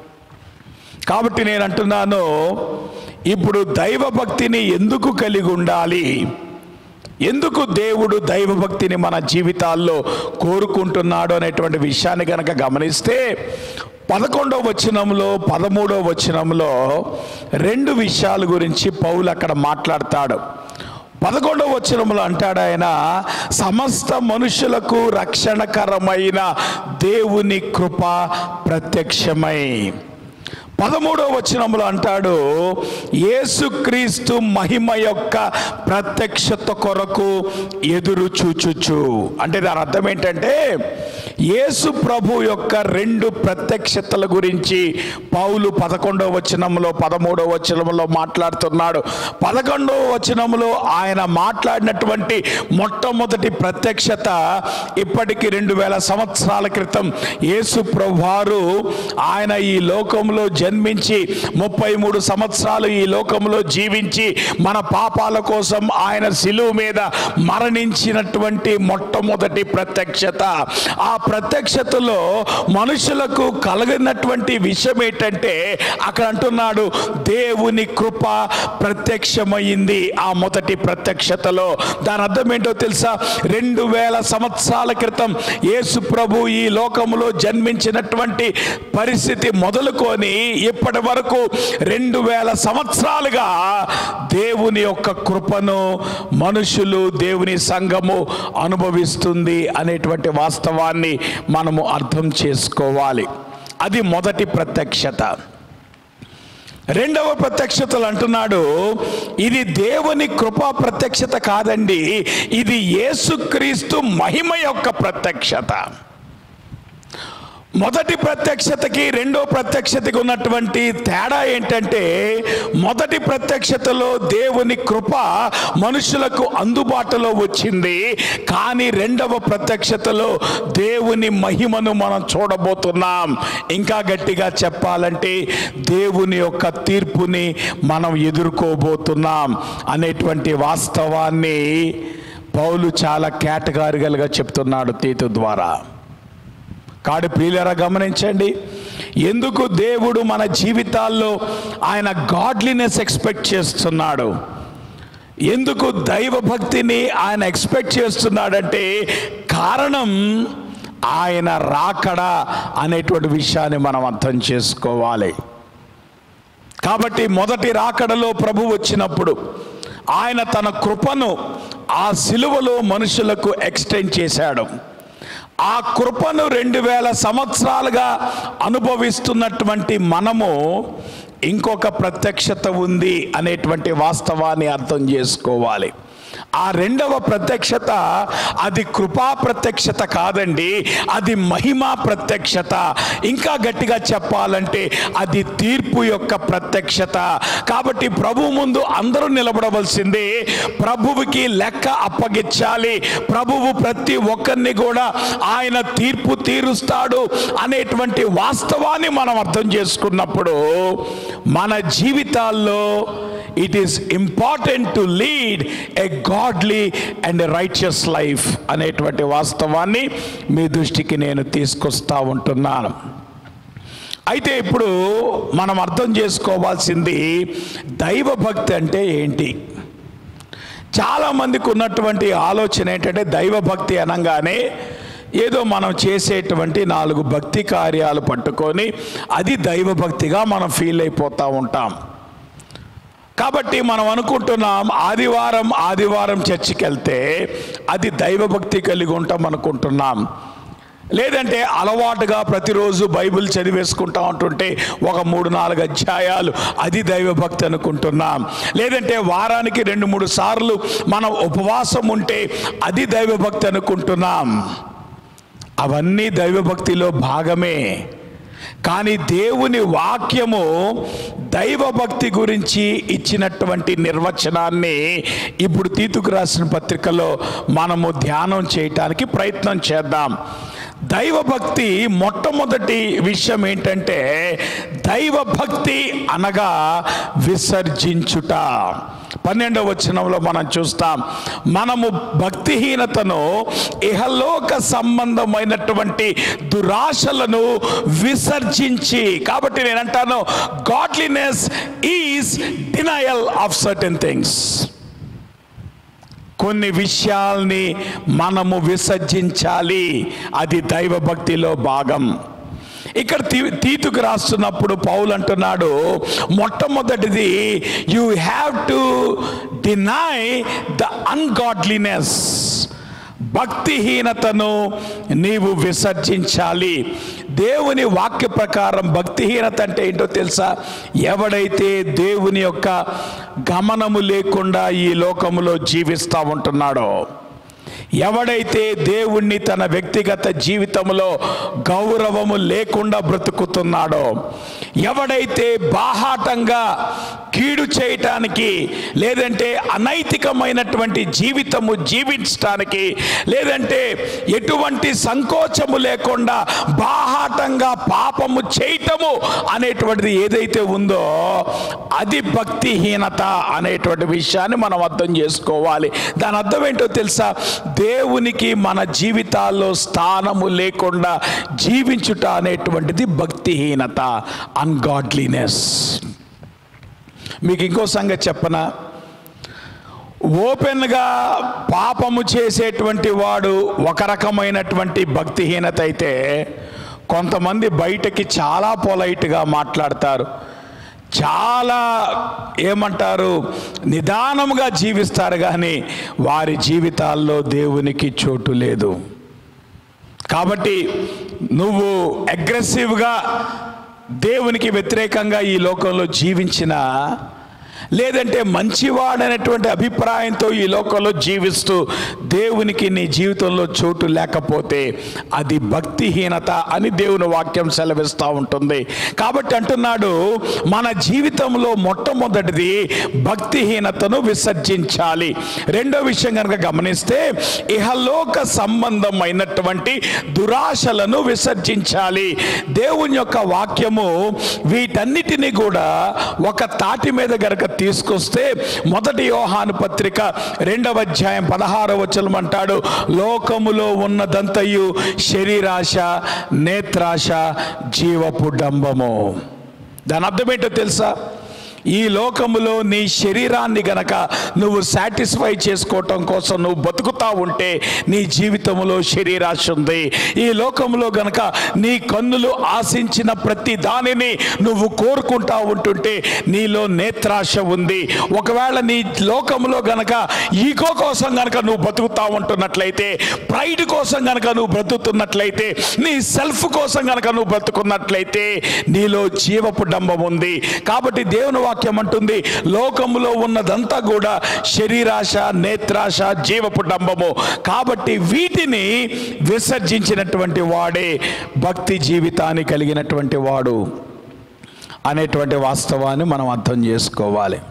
కాబట్టి నేను అంటున్నాను ఇప్పుడు దైవ భక్తిని ఎందుకు కలిగి ఉండాలి ఎందుకు దేవుడు దైవభక్తిని మన జీవితాల్లో కోరుకుంటున్నాడు అనేటువంటి విషయాన్ని కనుక గమనిస్తే పదకొండవ వచనంలో పదమూడవ వచనంలో రెండు విషయాల గురించి పౌలు అక్కడ మాట్లాడతాడు పదకొండవ వచనంలో అంటాడు ఆయన సమస్త మనుషులకు రక్షణకరమైన దేవుని కృప ప్రత్యక్షమై పదమూడవ వచనంలో అంటాడు యేసుక్రీస్తు మహిమ యొక్క ప్రత్యక్షత కొరకు ఎదురు చూచుచు అంటే దాని అర్థం ఏంటంటే యేసు ప్రభు యొక్క రెండు ప్రత్యక్షతల గురించి పౌలు పదకొండవ వచనంలో పదమూడవ వచనంలో మాట్లాడుతున్నాడు పదకొండవ వచనంలో ఆయన మాట్లాడినటువంటి మొట్టమొదటి ప్రత్యక్షత ఇప్పటికి రెండు వేల సంవత్సరాల క్రితం యేసు ప్రభు వారు ఆయన ఈ లోకంలో జన్మించి ముప్పై మూడు సంవత్సరాలు ఈ లోకంలో జీవించి మన పాపాల కోసం ఆయన శిలువు మీద మరణించినటువంటి మొట్టమొదటి ప్రత్యక్షత ఆ ప్రత్యక్షతలో మనుషులకు కలిగినటువంటి విషయం ఏంటంటే అక్కడ అంటున్నాడు దేవుని కృప ప్రత్యక్షమైంది ఆ మొదటి ప్రత్యక్షతలో దాని అర్థం ఏంటో తెలుసా రెండు వేల సంవత్సరాల క్రితం యేసు ప్రభు ఈ లోకములో జన్మించినటువంటి పరిస్థితి మొదలుకొని ఇప్పటి వరకు రెండు వేల సంవత్సరాలుగా దేవుని యొక్క కృపను మనుషులు దేవుని సంఘము అనుభవిస్తుంది అనేటువంటి వాస్తవాన్ని మనము అర్థం చేసుకోవాలి అది మొదటి ప్రత్యక్షత రెండవ ప్రత్యక్షతలు అంటున్నాడు ఇది దేవుని కృపా ప్రత్యక్షత కాదండి ఇది యేసుక్రీస్తు మహిమ యొక్క ప్రత్యక్షత మొదటి ప్రత్యక్షతకి రెండో ప్రత్యక్షతకి ఉన్నటువంటి తేడా ఏంటంటే మొదటి ప్రత్యక్షతలో దేవుని కృప మనుషులకు అందుబాటులో వచ్చింది కానీ రెండవ ప్రత్యక్షతలో దేవుని మహిమను మనం చూడబోతున్నాం ఇంకా గట్టిగా చెప్పాలంటే దేవుని యొక్క తీర్పుని మనం ఎదుర్కోబోతున్నాం అనేటువంటి వాస్తవాన్ని పౌలు చాలా కేటగారికలుగా చెప్తున్నాడు తీతు ద్వారా కాడు ప్రియులరా గమనించండి ఎందుకు దేవుడు మన జీవితాల్లో ఆయన గాడ్లీనెస్ ఎక్స్పెక్ట్ చేస్తున్నాడు ఎందుకు దైవ భక్తిని ఆయన ఎక్స్పెక్ట్ చేస్తున్నాడంటే కారణం ఆయన రాకడా అనేటువంటి విషయాన్ని మనం అర్థం చేసుకోవాలి కాబట్టి మొదటి రాకడలో ప్రభు వచ్చినప్పుడు ఆయన తన కృపను ఆ సిలువలో మనుషులకు ఎక్స్టెండ్ చేశాడు ఆ కృపను రెండు వేల సంవత్సరాలుగా అనుభవిస్తున్నటువంటి మనము ఇంకొక ప్రత్యక్షత ఉంది అనేటువంటి వాస్తవాన్ని అర్థం చేసుకోవాలి ఆ రెండవ ప్రత్యక్షత అది కృపా ప్రత్యక్షత కాదండి అది మహిమా ప్రత్యక్షత ఇంకా గట్టిగా చెప్పాలంటే అది తీర్పు యొక్క ప్రత్యక్షత కాబట్టి ప్రభు ముందు అందరూ నిలబడవలసింది ప్రభువుకి లెక్క అప్పగించాలి ప్రభువు ప్రతి ఒక్కరిని కూడా ఆయన తీర్పు తీరుస్తాడు అనేటువంటి వాస్తవాన్ని మనం అర్థం చేసుకున్నప్పుడు మన జీవితాల్లో it is important to lead a godly and righteous life అనేటువంటి వాస్తవాన్ని మీ దృష్టికి నేను తీసుకొస్తా ఉంటున్నాను అయితే ఇప్పుడు మనం అర్థం చేసుకోవాల్సింది దైవభక్తి అంటే ఏంటి చాలామందికి ఉన్నటువంటి ఆలోచన ఏంటంటే దైవభక్తి అనగానే ఏదో మనం చేసేటువంటి నాలుగు భక్తి కార్యాలు పట్టుకొని అది దైవభక్తిగా మనం ఫీల్ అయిపోతూ ఉంటాం కాబట్టి మనం అనుకుంటున్నాం ఆదివారం ఆదివారం చర్చికి వెళ్తే అది దైవభక్తి కలిగి ఉంటాం అనుకుంటున్నాం లేదంటే అలవాటుగా ప్రతిరోజు బైబిల్ చదివేసుకుంటా ఉంటుంటే ఒక మూడు నాలుగు అధ్యాయాలు అది దైవభక్తి అనుకుంటున్నాం లేదంటే వారానికి రెండు మూడు సార్లు మనం ఉపవాసం ఉంటే అది దైవభక్తి అనుకుంటున్నాం అవన్నీ దైవభక్తిలో భాగమే కానీ దేవుని వాక్యము దైవభక్తి గురించి ఇచ్చినటువంటి నిర్వచనాన్ని ఇప్పుడు తీతుకు రాసిన పత్రికలో మనము ధ్యానం చేయటానికి ప్రయత్నం చేద్దాం దైవభక్తి మొట్టమొదటి విషయం ఏంటంటే దైవభక్తి అనగా విసర్జించుట పన్నెండవ వచనంలో మనం చూస్తాం మనము భక్తిహీనతను ఇహలోక సంబంధమైనటువంటి దురాశలను విసర్జించి కాబట్టి నేను అంటాను godliness is denial of certain things కొన్ని విషయాల్ని మనము విసర్జించాలి అది దైవభక్తిలో భాగం ఇక్కడ తీ- తీతుకు రాస్తున్నప్పుడు పౌలు అంటున్నాడు మొట్టమొదటిది you have to deny the ungodliness భక్తిహీనతను నీవు విసర్జించాలి దేవుని వాక్య ప్రకారం భక్తిహీనత అంటే ఏంటో తెలుసా ఎవడైతే దేవుని యొక్క గమనము లేకుండా ఈ లోకములో జీవిస్తూ ఉంటున్నాడో ఎవడైతే దేవుణ్ణి తన వ్యక్తిగత జీవితంలో గౌరవము లేకుండా బ్రతుకుతున్నాడో ఎవడైతే బాహాటంగా కీడు చేయటానికి లేదంటే అనైతికమైనటువంటి జీవితము జీవించటానికి లేదంటే ఎటువంటి సంకోచము లేకుండా బాహాటంగా పాపము చేయటము అనేటువంటిది ఏదైతే ఉందో అది భక్తిహీనత అనేటువంటి విషయాన్ని మనం అర్థం చేసుకోవాలి దాని అర్థం ఏంటో తెలుసా దేవునికి మన జీవితాల్లో స్థానము లేకుండా జీవించుట అనేటువంటిది భక్తిహీనత అన్గాడ్లీనెస్ మీకు ఇంకో సంగతి చెప్పనా ఓపెన్గా పాపము చేసేటువంటి వాడు ఒక రకమైనటువంటి భక్తిహీనత అయితే కొంతమంది బయటకి చాలా పొలైట్గా మాట్లాడతారు చాలా ఏమంటారు నిదానముగా జీవిస్తారు కానీ వారి జీవితాల్లో దేవునికి చోటు లేదు కాబట్టి నువ్వు అగ్రెసివ్గా దేవునికి వ్యతిరేకంగా ఈ లోకంలో జీవించినా లేదంటే మంచివాడనేటువంటి అభిప్రాయంతో ఈ లోకంలో జీవిస్తూ దేవునికి నీ జీవితంలో చోటు లేకపోతే అది భక్తిహీనత అని దేవుని వాక్యం సెలవిస్తూ ఉంటుంది కాబట్టి అంటున్నాడు మన జీవితంలో మొట్టమొదటిది భక్తిహీనతను విసర్జించాలి రెండో విషయం కనుక గమనిస్తే ఇహలోక సంబంధమైనటువంటి దురాశలను విసర్జించాలి దేవుని యొక్క వాక్యము వీటన్నిటిని కూడా ఒక తాటి మీద గనక తీసుకొస్తే మొదటి యోహాను పత్రిక రెండవ అధ్యాయం పదహారవ వచనం అంటాడు లోకములో ఉన్నదంతయు శరీరాశ నేత్రాశ జీవపు డంబము దాని అర్థం ఏంటో తెలుసా ఈ లోకములో నీ శరీరాన్ని గనక నువ్వు సాటిస్ఫై చేసుకోవటం కోసం నువ్వు బతుకుతా ఉంటే నీ జీవితంలో శరీరాశ ఉంది ఈ లోకంలో గనక నీ కన్నులు ఆశించిన ప్రతి దానిని నువ్వు కోరుకుంటా ఉంటుంటే నీలో నేత్రాశ ఉంది ఒకవేళ నీ లోకంలో గనక ఈగో కోసం గనక నువ్వు బతుకుతా ఉంటున్నట్లయితే ప్రైడ్ కోసం గనక నువ్వు బ్రతుకుతున్నట్లయితే నీ సెల్ఫ్ కోసం గనక నువ్వు బ్రతుకున్నట్లయితే నీలో జీవపు డంబం ఉంది కాబట్టి దేవుని వాక్యం అంటుంది లోకములో ఉన్నదంతా కూడా శరీరాశ నేత్రాశ జీవపు డంబము కాబట్టి వీటిని విసర్జించినటువంటి వాడే భక్తి జీవితాన్ని కలిగినటువంటి వాడు అనేటువంటి వాస్తవాన్ని మనం అర్థం చేసుకోవాలి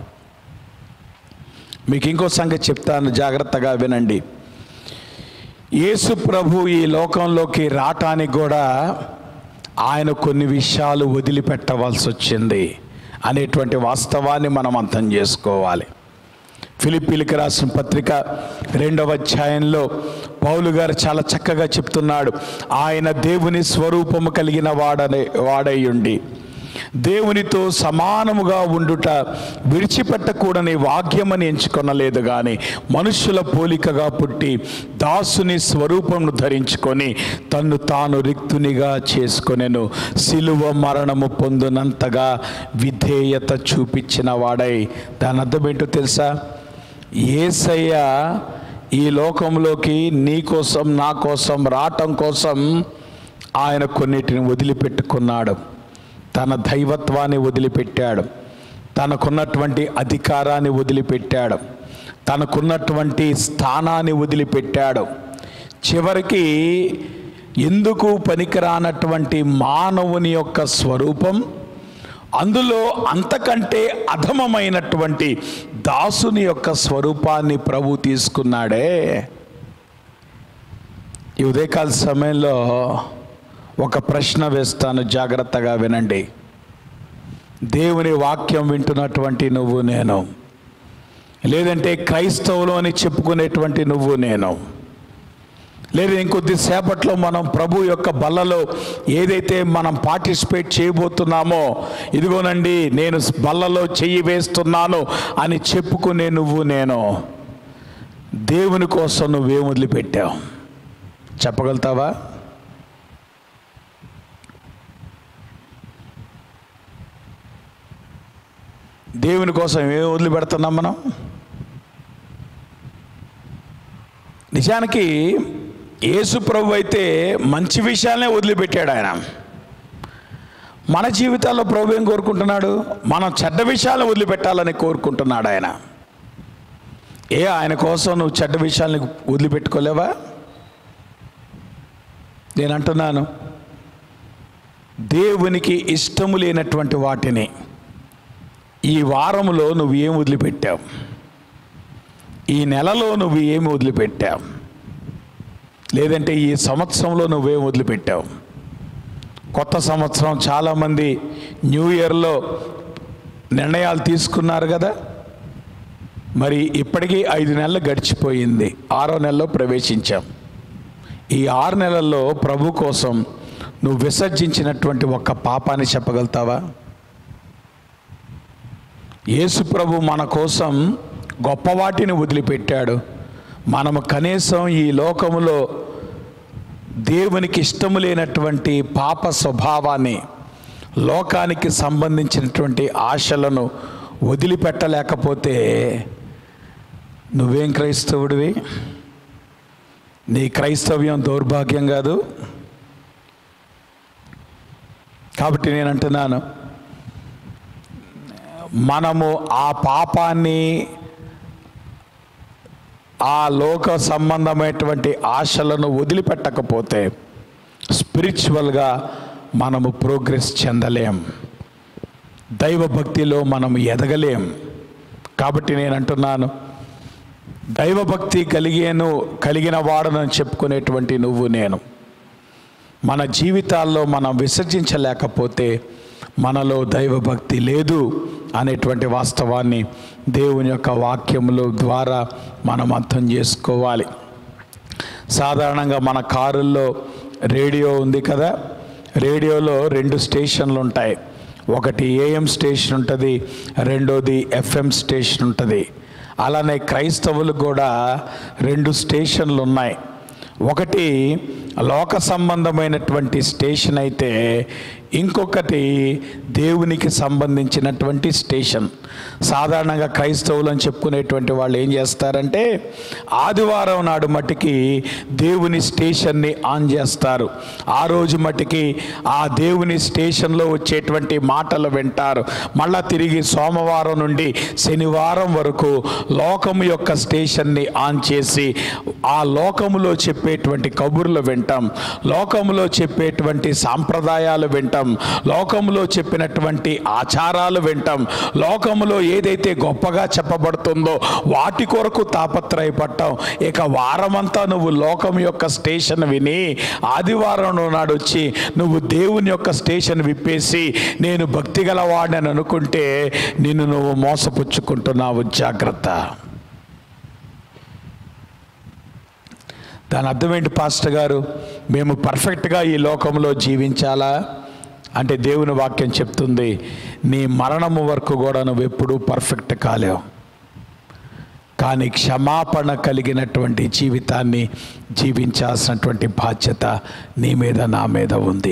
మీకు ఇంకో సంగతి చెప్తాను జాగ్రత్తగా వినండి యేసు ప్రభు ఈ లోకంలోకి రావటానికి కూడా ఆయన కొన్ని విషయాలు వదిలిపెట్టవలసి వచ్చింది అనేటువంటి వాస్తవాన్ని మనం అర్థం చేసుకోవాలి ఫిలిప్పీలకు రాసిన పత్రిక రెండవ అధ్యాయంలో పౌలు గారు చాలా చక్కగా చెప్తున్నాడు ఆయన దేవుని స్వరూపము కలిగిన వాడనే వాడై ఉండి దేవునితో సమానముగా ఉండుట విడిచిపెట్టకూడని వాక్యమని ఎంచుకొనలేదు కానీ మనుషుల పోలికగా పుట్టి దాసుని స్వరూపమును ధరించుకొని తన్ను తాను రిక్తునిగా చేసుకొనెను సిలువ మరణము పొందినంతగా విధేయత చూపించిన వాడై దాని అర్థం ఏంటో తెలుసా ఏసయ్య ఈ లోకంలోకి నీ కోసం నా కోసం రావటం కోసం ఆయన కొన్నిటిని వదిలిపెట్టుకున్నాడు తన దైవత్వాన్ని వదిలిపెట్టాడు తనకున్నటువంటి అధికారాన్ని వదిలిపెట్టాడు తనకున్నటువంటి స్థానాన్ని వదిలిపెట్టాడు చివరికి ఎందుకు పనికిరానటువంటి మానవుని యొక్క స్వరూపం అందులో అంతకంటే అధమమైనటువంటి దాసుని యొక్క స్వరూపాన్ని ప్రభు తీసుకున్నాడే ఈ ఉదయకాల సమయంలో ఒక ప్రశ్న వేస్తాను జాగ్రత్తగా వినండి దేవుని వాక్యం వింటున్నటువంటి నువ్వు నేను లేదంటే క్రైస్తవులు అని చెప్పుకునేటువంటి నువ్వు నేను లేదు ఇంకొద్ది సేపట్లో మనం ప్రభు యొక్క బల్లలో ఏదైతే మనం పార్టిసిపేట్ చేయబోతున్నామో ఇదిగోనండి నేను బల్లలో చెయ్యి వేస్తున్నాను అని చెప్పుకునే నువ్వు నేను దేవుని కోసం నువ్వేం వదిలిపెట్టావు చెప్పగలుగుతావా దేవుని కోసం ఏం వదిలిపెడుతున్నాం మనం నిజానికి యేసు ప్రభు అయితే మంచి విషయాలనే వదిలిపెట్టాడు ఆయన మన జీవితాల్లో ప్రభు ఏం కోరుకుంటున్నాడు మనం చెడ్డ విషయాలను వదిలిపెట్టాలని కోరుకుంటున్నాడు ఆయన ఏ ఆయన కోసం నువ్వు చెడ్డ విషయాల్ని వదిలిపెట్టుకోలేవా నేను అంటున్నాను దేవునికి ఇష్టము లేనటువంటి వాటిని ఈ వారములో నువ్వు ఏం వదిలిపెట్టావు ఈ నెలలో నువ్వు ఏమి వదిలిపెట్టావు లేదంటే ఈ సంవత్సరంలో నువ్వేం వదిలిపెట్టావు కొత్త సంవత్సరం చాలామంది న్యూ ఇయర్లో నిర్ణయాలు తీసుకున్నారు కదా మరి ఇప్పటికీ ఐదు నెలలు గడిచిపోయింది ఆరో నెలలో ప్రవేశించాం ఈ ఆరు నెలల్లో ప్రభు కోసం నువ్వు విసర్జించినటువంటి ఒక్క పాపాన్ని చెప్పగలుగుతావా యేసు ప్రభు మన కోసం గొప్ప వాటిని వదిలిపెట్టాడు మనము కనీసం ఈ లోకములో దేవునికి ఇష్టము లేనటువంటి పాప స్వభావాన్ని లోకానికి సంబంధించినటువంటి ఆశలను వదిలిపెట్టలేకపోతే నువ్వేం క్రైస్తవుడివి నీ క్రైస్తవ్యం దౌర్భాగ్యం కాదు కాబట్టి నేను అంటున్నాను మనము ఆ పాపాన్ని ఆ లోక సంబంధమైనటువంటి ఆశలను వదిలిపెట్టకపోతే స్పిరిచువల్గా మనము ప్రోగ్రెస్ చెందలేం దైవ భక్తిలో మనం ఎదగలేం కాబట్టి నేను అంటున్నాను దైవభక్తి కలిగేను కలిగిన వాడనని చెప్పుకునేటువంటి నువ్వు నేను మన జీవితాల్లో మనం విసర్జించలేకపోతే మనలో దైవభక్తి లేదు అనేటువంటి వాస్తవాన్ని దేవుని యొక్క వాక్యముల ద్వారా మనం అర్థం చేసుకోవాలి సాధారణంగా మన కారుల్లో రేడియో ఉంది కదా రేడియోలో రెండు స్టేషన్లు ఉంటాయి ఒకటి ఏఎం స్టేషన్ ఉంటుంది రెండోది ఎఫ్ఎం స్టేషన్ ఉంటుంది అలానే క్రైస్తవులకు కూడా రెండు స్టేషన్లు ఉన్నాయి ఒకటి లోక సంబంధమైనటువంటి స్టేషన్ అయితే ఇంకొకటి దేవునికి సంబంధించినటువంటి స్టేషన్ సాధారణంగా క్రైస్తవులు అని చెప్పుకునేటువంటి వాళ్ళు ఏం చేస్తారంటే ఆదివారం నాడు మట్టికి దేవుని స్టేషన్ని ఆన్ చేస్తారు ఆ రోజు మట్టికి ఆ దేవుని స్టేషన్లో వచ్చేటువంటి మాటలు వింటారు మళ్ళా తిరిగి సోమవారం నుండి శనివారం వరకు లోకము యొక్క స్టేషన్ని ఆన్ చేసి ఆ లోకములో చెప్పేటువంటి కబుర్లు వింటాం లోకములో చెప్పేటువంటి సాంప్రదాయాలు వింటాం లోకములో చెప్పినటువంటి ఆచారాలు వింటాం లోకములో ఏదైతే గొప్పగా చెప్పబడుతుందో వాటి కొరకు తాపత్రయపడటం ఇక వారమంతా నువ్వు లోకం యొక్క స్టేషన్ విని ఆదివారం నాడు వచ్చి నువ్వు దేవుని యొక్క స్టేషన్ విప్పేసి నేను భక్తి గలవాడని అనుకుంటే నిన్ను నువ్వు మోసపుచ్చుకుంటున్నావు జాగ్రత్త దాని అర్థం ఏంటి పాస్టర్ గారు మేము పర్ఫెక్ట్గా ఈ లోకంలో జీవించాలా అంటే దేవుని వాక్యం చెప్తుంది నీ మరణము వరకు కూడా నువ్వు ఎప్పుడూ పర్ఫెక్ట్ కాలేవు కానీ క్షమాపణ కలిగినటువంటి జీవితాన్ని జీవించాల్సినటువంటి బాధ్యత నీ మీద నా మీద ఉంది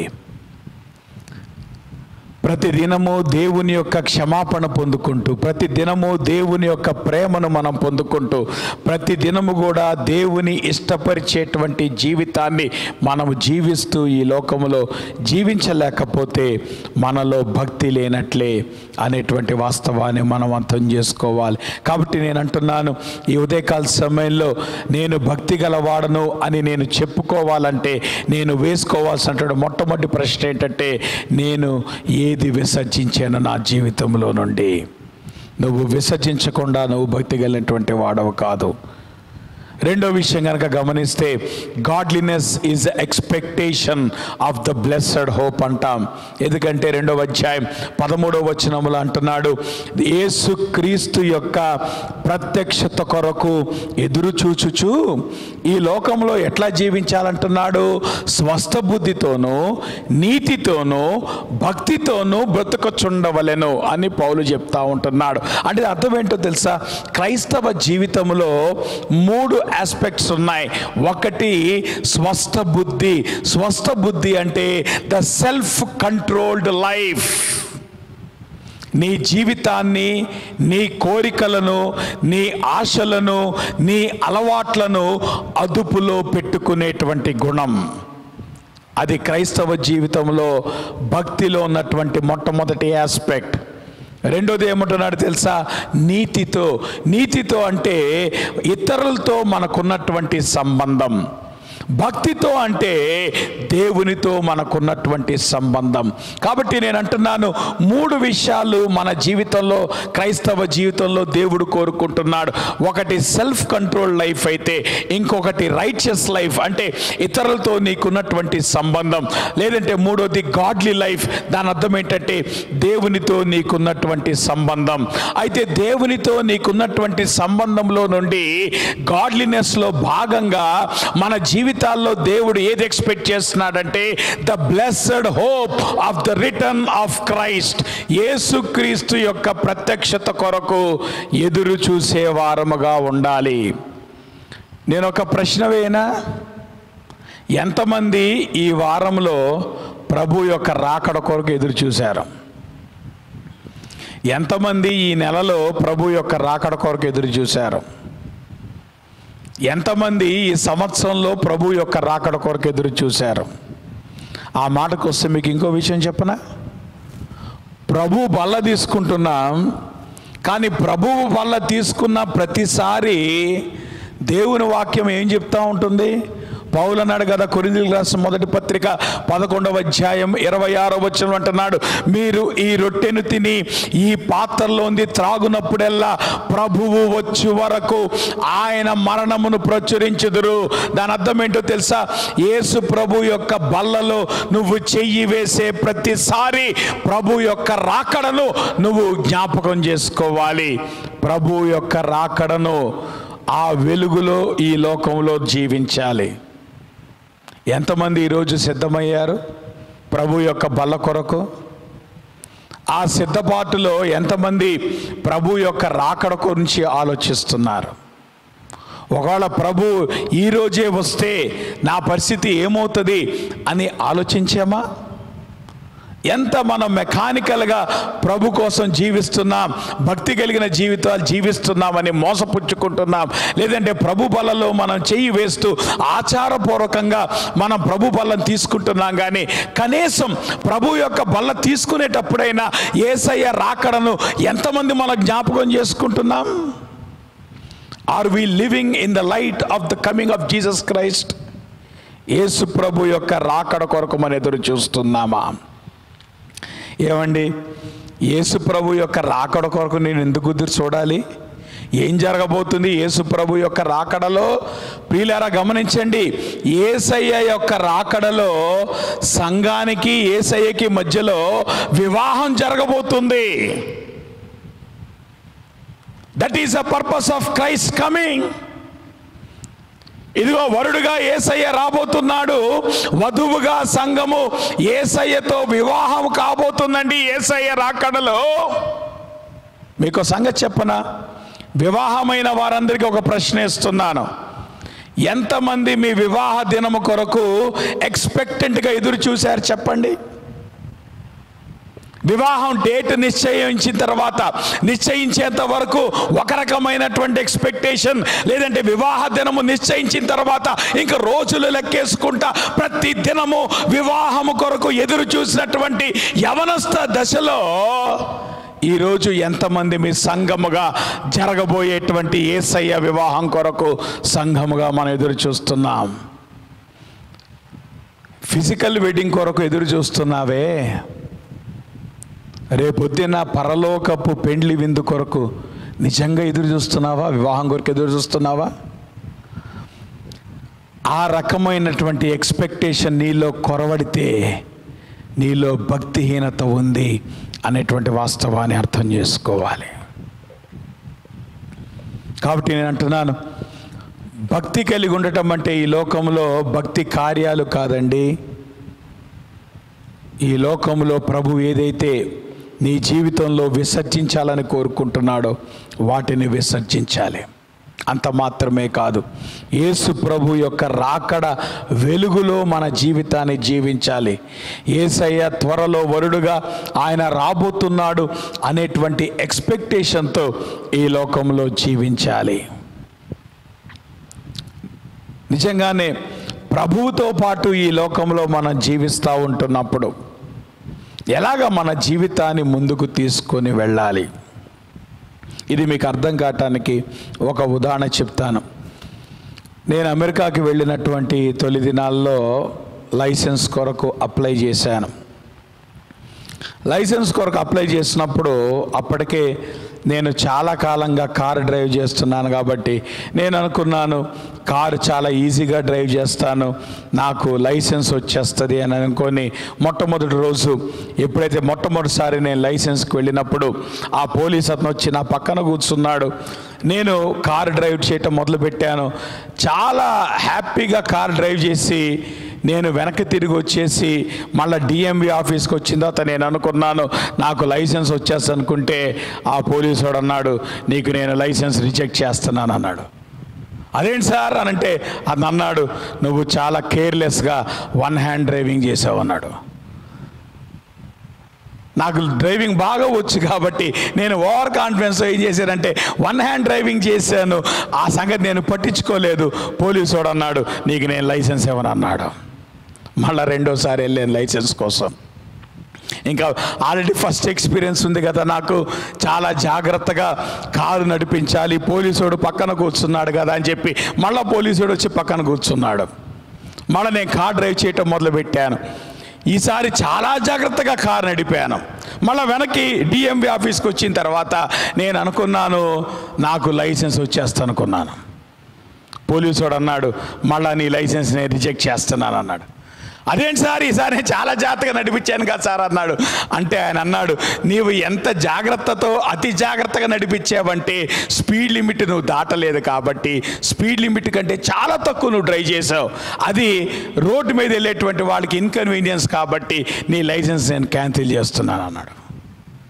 ప్రతి దినము దేవుని యొక్క క్షమాపణ పొందుకుంటూ ప్రతి దినము దేవుని యొక్క ప్రేమను మనం పొందుకుంటూ ప్రతి దినము కూడా దేవుని ఇష్టపరిచేటువంటి జీవితాన్ని మనము జీవిస్తూ ఈ లోకములో జీవించలేకపోతే మనలో భక్తి లేనట్లే అనేటువంటి వాస్తవాన్ని మనం అర్థం చేసుకోవాలి కాబట్టి నేను అంటున్నాను ఈ ఉదయకాల సమయంలో నేను భక్తి గలవాడను అని నేను చెప్పుకోవాలంటే నేను వేసుకోవాల్సినటువంటి మొట్టమొదటి ప్రశ్న ఏంటంటే నేను ఏది విసర్జించాను నా జీవితంలో నుండి నువ్వు విసర్జించకుండా నువ్వు భక్తి కలిగినటువంటి వాడవు కాదు రెండో విషయం కనుక గమనిస్తే godliness is expectation of the blessed hope అంటాం ఎందుకంటే రెండవ అధ్యాయం పదమూడవ వచనములు అంటున్నాడు యేసు క్రీస్తు యొక్క ప్రత్యక్షత కొరకు ఎదురు చూచుచు ఈ లోకంలో ఎట్లా జీవించాలంటున్నాడు స్వస్థ బుద్ధితోనూ నీతితోనూ భక్తితోనూ బ్రతుకుచుండవలెను అని పౌలు చెప్తా ఉంటున్నాడు అంటే అర్థం ఏంటో తెలుసా క్రైస్తవ జీవితంలో మూడు ఆస్పెక్ట్స్ ఉన్నాయి ఒకటి స్వస్థ బుద్ధి స్వస్థ బుద్ధి అంటే ద సెల్ఫ్ కంట్రోల్డ్ లైఫ్ నీ జీవితాన్ని నీ కోరికలను నీ ఆశలను నీ అలవాట్లను అదుపులో పెట్టుకునేటువంటి గుణం అది క్రైస్తవ జీవితంలో భక్తిలో ఉన్నటువంటి మొట్టమొదటి ఆస్పెక్ట్ రెండోది ఏమంటున్నాడు తెలుసా నీతితో నీతితో అంటే ఇతరులతో మనకున్నటువంటి సంబంధం భక్తితో అంటే దేవునితో మనకున్నటువంటి సంబంధం కాబట్టి నేను అంటున్నాను మూడు విషయాలు మన జీవితంలో క్రైస్తవ జీవితంలో దేవుడు కోరుకుంటున్నాడు ఒకటి సెల్ఫ్ కంట్రోల్ లైఫ్ అయితే ఇంకొకటి రైచియస్ లైఫ్ అంటే ఇతరులతో నీకున్నటువంటి సంబంధం లేదంటే మూడోది గాడ్లీ లైఫ్ దాని అర్థం ఏంటంటే దేవునితో నీకున్నటువంటి సంబంధం అయితే దేవునితో నీకున్నటువంటి సంబంధంలో నుండి గాడ్లీనెస్లో భాగంగా మన జీవితాల్లో దేవుడు ఏది ఎక్స్పెక్ట్ చేస్తున్నాడంటే the blessed hope of the return of Christ యేసుక్రీస్తు యొక్క ప్రత్యక్షత కొరకు ఎదురు చూసే వారముగా ఉండాలి నేను ఒక ప్రశ్న వేయనా ఎంతమంది ఈ వారంలో ప్రభు యొక్క రాకడ కొరకు ఎదురు చూశారు ఎంతమంది ఈ నెలలో ప్రభు యొక్క రాకడ కొరకు ఎదురు చూశారు ఎంతమంది ఈ సంవత్సరంలో ప్రభు యొక్క రాకడ కొరకు ఎదురు చూశారు ఆ మాటకు వస్తే మీకు ఇంకో విషయం చెప్పనా ప్రభు బల్ల తీసుకుంటున్నాం కానీ ప్రభువు బల్ల తీసుకున్న ప్రతిసారి దేవుని వాక్యం ఏం చెప్తా ఉంటుంది పౌలు అన్నాడు కదా కొరిందులకు రాసిన మొదటి పత్రిక పదకొండవ అధ్యాయం ఇరవై ఆరో వచ్చిన అంటున్నాడు మీరు ఈ రొట్టెను తిని ఈ పాత్రలోంది త్రాగునప్పుడెల్లా ప్రభువు వచ్చు వరకు ఆయన మరణమును ప్రచురించుదురు దాని అర్థం ఏంటో తెలుసా యేసు ప్రభు యొక్క బల్లలో నువ్వు చెయ్యి వేసే ప్రతిసారి ప్రభు యొక్క రాకడను నువ్వు జ్ఞాపకం చేసుకోవాలి ప్రభు యొక్క రాకడను ఆ వెలుగులో ఈ లోకంలో జీవించాలి ఎంతమంది ఈరోజు సిద్ధమయ్యారు ప్రభు యొక్క బల్ల కొరకు ఆ సిద్ధపాటులో ఎంతమంది ప్రభు యొక్క రాకడ గురించి ఆలోచిస్తున్నారు ఒకవేళ ప్రభు ఈ రోజే వస్తే నా పరిస్థితి ఏమవుతుంది అని ఆలోచించామా ఎంత మనం మెకానికల్గా ప్రభు కోసం జీవిస్తున్నాం భక్తి కలిగిన జీవితాలు జీవిస్తున్నామని మోసపుచ్చుకుంటున్నాం లేదంటే ప్రభు బలలో మనం చెయ్యి వేస్తూ ఆచారపూర్వకంగా మనం ప్రభు బలం తీసుకుంటున్నాం కానీ కనీసం ప్రభు యొక్క బల్ల తీసుకునేటప్పుడైనా ఏసయ్య రాకడను ఎంతమంది మనం జ్ఞాపకం చేసుకుంటున్నాం are we living in the light of the coming of Jesus Christ యేసు ప్రభు యొక్క రాకడ కొరకు మనం ఎదురు చూస్తున్నామా ఏమండి యేసు ప్రభు యొక్క రాకడ కొరకు నేను ఎందుకు ఎదురు చూడాలి ఏం జరగబోతుంది యేసు ప్రభు యొక్క రాకడలో ప్రియులారా గమనించండి ఏసయ్య యొక్క రాకడలో సంఘానికి ఏసయ్యకి మధ్యలో వివాహం జరగబోతుంది that is the purpose of Christ coming ఇదిగో వరుడుగా ఏసయ్య రాబోతున్నాడు వధువుగా సంఘము ఏసయ్యతో వివాహం కాబోతుందండి ఏసయ్య రాకడలో మీకు సంగతి చెప్పనా వివాహమైన వారందరికీ ఒక ప్రశ్న ఇస్తున్నాను ఎంతమంది మీ వివాహ దినము కొరకు ఎక్స్పెక్టెంట్గా ఎదురు చూశారు చెప్పండి వివాహం డేట్ నిశ్చయించిన తర్వాత నిశ్చయించేంత వరకు ఒక రకమైనటువంటి ఎక్స్పెక్టేషన్ లేదంటే వివాహ దినము నిశ్చయించిన తర్వాత ఇంకా రోజులు లెక్కేసుకుంటా ప్రతి దినము వివాహము కొరకు ఎదురు చూసినటువంటి యవనస్థ దశలో ఈరోజు ఎంతమంది మీ సంఘముగా జరగబోయేటువంటి ఏసయ్య వివాహం కొరకు సంఘముగా మనం ఎదురు చూస్తున్నాం ఫిజికల్ వెడ్డింగ్ కొరకు ఎదురు చూస్తున్నావే రేపొద్దున పరలోకపు పెండ్లి విందు కొరకు నిజంగా ఎదురు చూస్తున్నావా వివాహం కొరకు ఎదురు చూస్తున్నావా ఆ రకమైనటువంటి ఎక్స్పెక్టేషన్ నీలో కొరవడితే నీలో భక్తిహీనత ఉంది అనేటువంటి వాస్తవాన్ని అర్థం చేసుకోవాలి కాబట్టి నేను అంటున్నాను భక్తి కలిగి ఉండటం అంటే ఈ లోకంలో భక్తి కార్యాలు కాదండి ఈ లోకంలో ప్రభు ఏదైతే నీ జీవితంలో విసర్జించాలని కోరుకుంటున్నాడో వాటిని విసర్జించాలి అంత మాత్రమే కాదు యేసు ప్రభు యొక్క రాకడ వెలుగులో మన జీవితాన్ని జీవించాలి ఏసయ్య త్వరలో వరుడుగా ఆయన రాబోతున్నాడు అనేటువంటి ఎక్స్పెక్టేషన్తో ఈ లోకంలో జీవించాలి నిజంగానే ప్రభువుతో పాటు ఈ లోకంలో మనం జీవిస్తూ ఉంటున్నప్పుడు ఎలాగ మన జీవితాన్ని ముందుకు తీసుకొని వెళ్ళాలి ఇది మీకు అర్థం కావటానికి ఒక ఉదాహరణ చెప్తాను నేను అమెరికాకి వెళ్ళినటువంటి తొలి దినాల్లో లైసెన్స్ కొరకు అప్లై చేశాను లైసెన్స్ కొరకు అప్లై చేసినప్పుడు అప్పటికే నేను చాలా కాలంగా కారు డ్రైవ్ చేస్తున్నాను కాబట్టి నేను అనుకున్నాను కారు చాలా ఈజీగా డ్రైవ్ చేస్తాను నాకు లైసెన్స్ వచ్చేస్తుంది అని అనుకొని మొట్టమొదటి రోజు ఎప్పుడైతే మొట్టమొదటిసారి నేను లైసెన్స్కి వెళ్ళినప్పుడు ఆ పోలీస్ అతను వచ్చి నా పక్కన కూర్చున్నాడు నేను కారు డ్రైవ్ చేయటం మొదలుపెట్టాను చాలా హ్యాపీగా కారు డ్రైవ్ చేసి నేను వెనక్కి తిరిగి వచ్చేసి మళ్ళీ డిఎంవి ఆఫీస్కి వచ్చిన తర్వాత నేను అనుకున్నాను నాకు లైసెన్స్ వచ్చేస్తా అనుకుంటే ఆ పోలీసు వాడు అన్నాడు నీకు నేను లైసెన్స్ రిజెక్ట్ చేస్తున్నాను అన్నాడు అదేంటి సార్ అని అంటే అది అన్నాడు నువ్వు చాలా కేర్లెస్గా వన్ హ్యాండ్ డ్రైవింగ్ చేసావు అన్నాడు నాకు డ్రైవింగ్ బాగా వచ్చు కాబట్టి నేను ఓవర్ కాన్ఫిడెన్స్ ఏం చేశానంటే వన్ హ్యాండ్ డ్రైవింగ్ చేశాను ఆ సంగతి నేను పట్టించుకోలేదు పోలీసు వాడు అన్నాడు నీకు నేను లైసెన్స్ ఇవ్వను అన్నాడు మళ్ళీ రెండోసారి వెళ్ళాను లైసెన్స్ కోసం ఇంకా ఆల్రెడీ ఫస్ట్ ఎక్స్పీరియన్స్ ఉంది కదా నాకు చాలా జాగ్రత్తగా కారు నడిపించాలి పోలీసుడు పక్కన కూర్చున్నాడు కదా అని చెప్పి మళ్ళీ పోలీసుడు వచ్చి పక్కన కూర్చున్నాడు మళ్ళీ నేను కార్ డ్రైవ్ చేయటం మొదలుపెట్టాను ఈసారి చాలా జాగ్రత్తగా కారు నడిపాను మళ్ళీ వెనక్కి డిఎంవి ఆఫీస్కి వచ్చిన తర్వాత నేను అనుకున్నాను నాకు లైసెన్స్ వచ్చేస్తా అనుకున్నాను పోలీసు వాడు అన్నాడు మళ్ళా నీ లైసెన్స్ నేను రిజెక్ట్ చేస్తున్నాను అన్నాడు అదేంటి సార్ ఈసారి నేను చాలా జాగ్రత్తగా నడిపించాను కదా సార్ అన్నాడు అంటే ఆయన అన్నాడు నీవు ఎంత జాగ్రత్తతో అతి జాగ్రత్తగా నడిపించావంటే స్పీడ్ లిమిట్ నువ్వు దాటలేదు కాబట్టి స్పీడ్ లిమిట్ కంటే చాలా తక్కువ నువ్వు డ్రైవ్ చేసావు అది రోడ్డు మీద వెళ్ళేటువంటి వాళ్ళకి ఇన్కన్వీనియన్స్ కాబట్టి నీ లైసెన్స్ నేను క్యాన్సిల్ చేస్తున్నాను అన్నాడు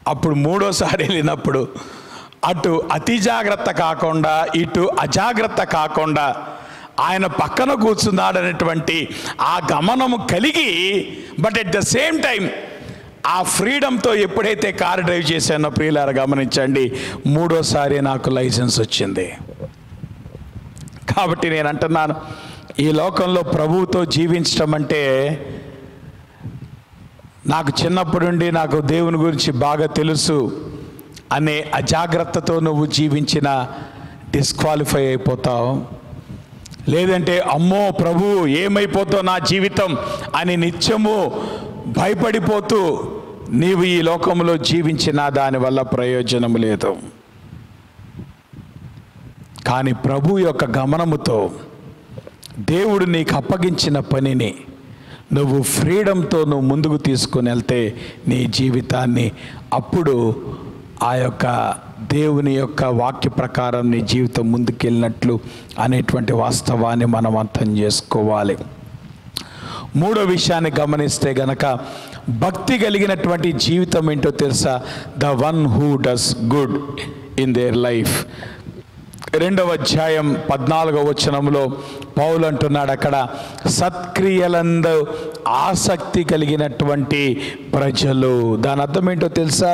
అప్పుడు మూడోసారి వెళ్ళినప్పుడు అటు అతి జాగ్రత్త కాకుండా ఇటు అజాగ్రత్త కాకుండా ఆయన పక్కన కూర్చున్నాడు అనేటువంటి ఆ గమనము కలిగి but at the same time ఆ ఫ్రీడంతో ఎప్పుడైతే కారు డ్రైవ్ చేశానో ప్రియులారా గమనించండి మూడోసారి నాకు లైసెన్స్ వచ్చింది కాబట్టి నేను అంటున్నాను ఈ లోకంలో ప్రభువుతో జీవించడం అంటే నాకు చిన్నప్పటి నుండి నాకు దేవుని గురించి బాగా తెలుసు అనే అజాగ్రత్తతో నువ్వు జీవించిన డిస్క్వాలిఫై అయిపోతావు లేదంటే అమ్మో ప్రభు ఏమైపోతో నా జీవితం అని నిత్యము భయపడిపోతూ నీవు ఈ లోకంలో జీవించిన దానివల్ల ప్రయోజనం లేదు కానీ ప్రభు యొక్క గమనముతో దేవుడు నీకు అప్పగించిన పనిని నువ్వు ఫ్రీడంతో నువ్వు ముందుకు తీసుకుని వెళ్తే నీ జీవితాన్ని అప్పుడు ఆ యొక్క దేవుని యొక్క వాక్య ప్రకారం నీ జీవితం ముందుకెళ్ళినట్లు అనేటువంటి వాస్తవాన్ని మనం అర్థం చేసుకోవాలి మూడో విషయాన్ని గమనిస్తే గనక భక్తి కలిగినటువంటి జీవితం ఏంటో తెలుసా the one who does good in their life రెండవ అధ్యాయం పద్నాలుగవ వచనంలో పౌలు అంటున్నాడు అక్కడ సత్క్రియలందు ఆసక్తి కలిగినటువంటి ప్రజలు దాని అర్థం ఏంటో తెలుసా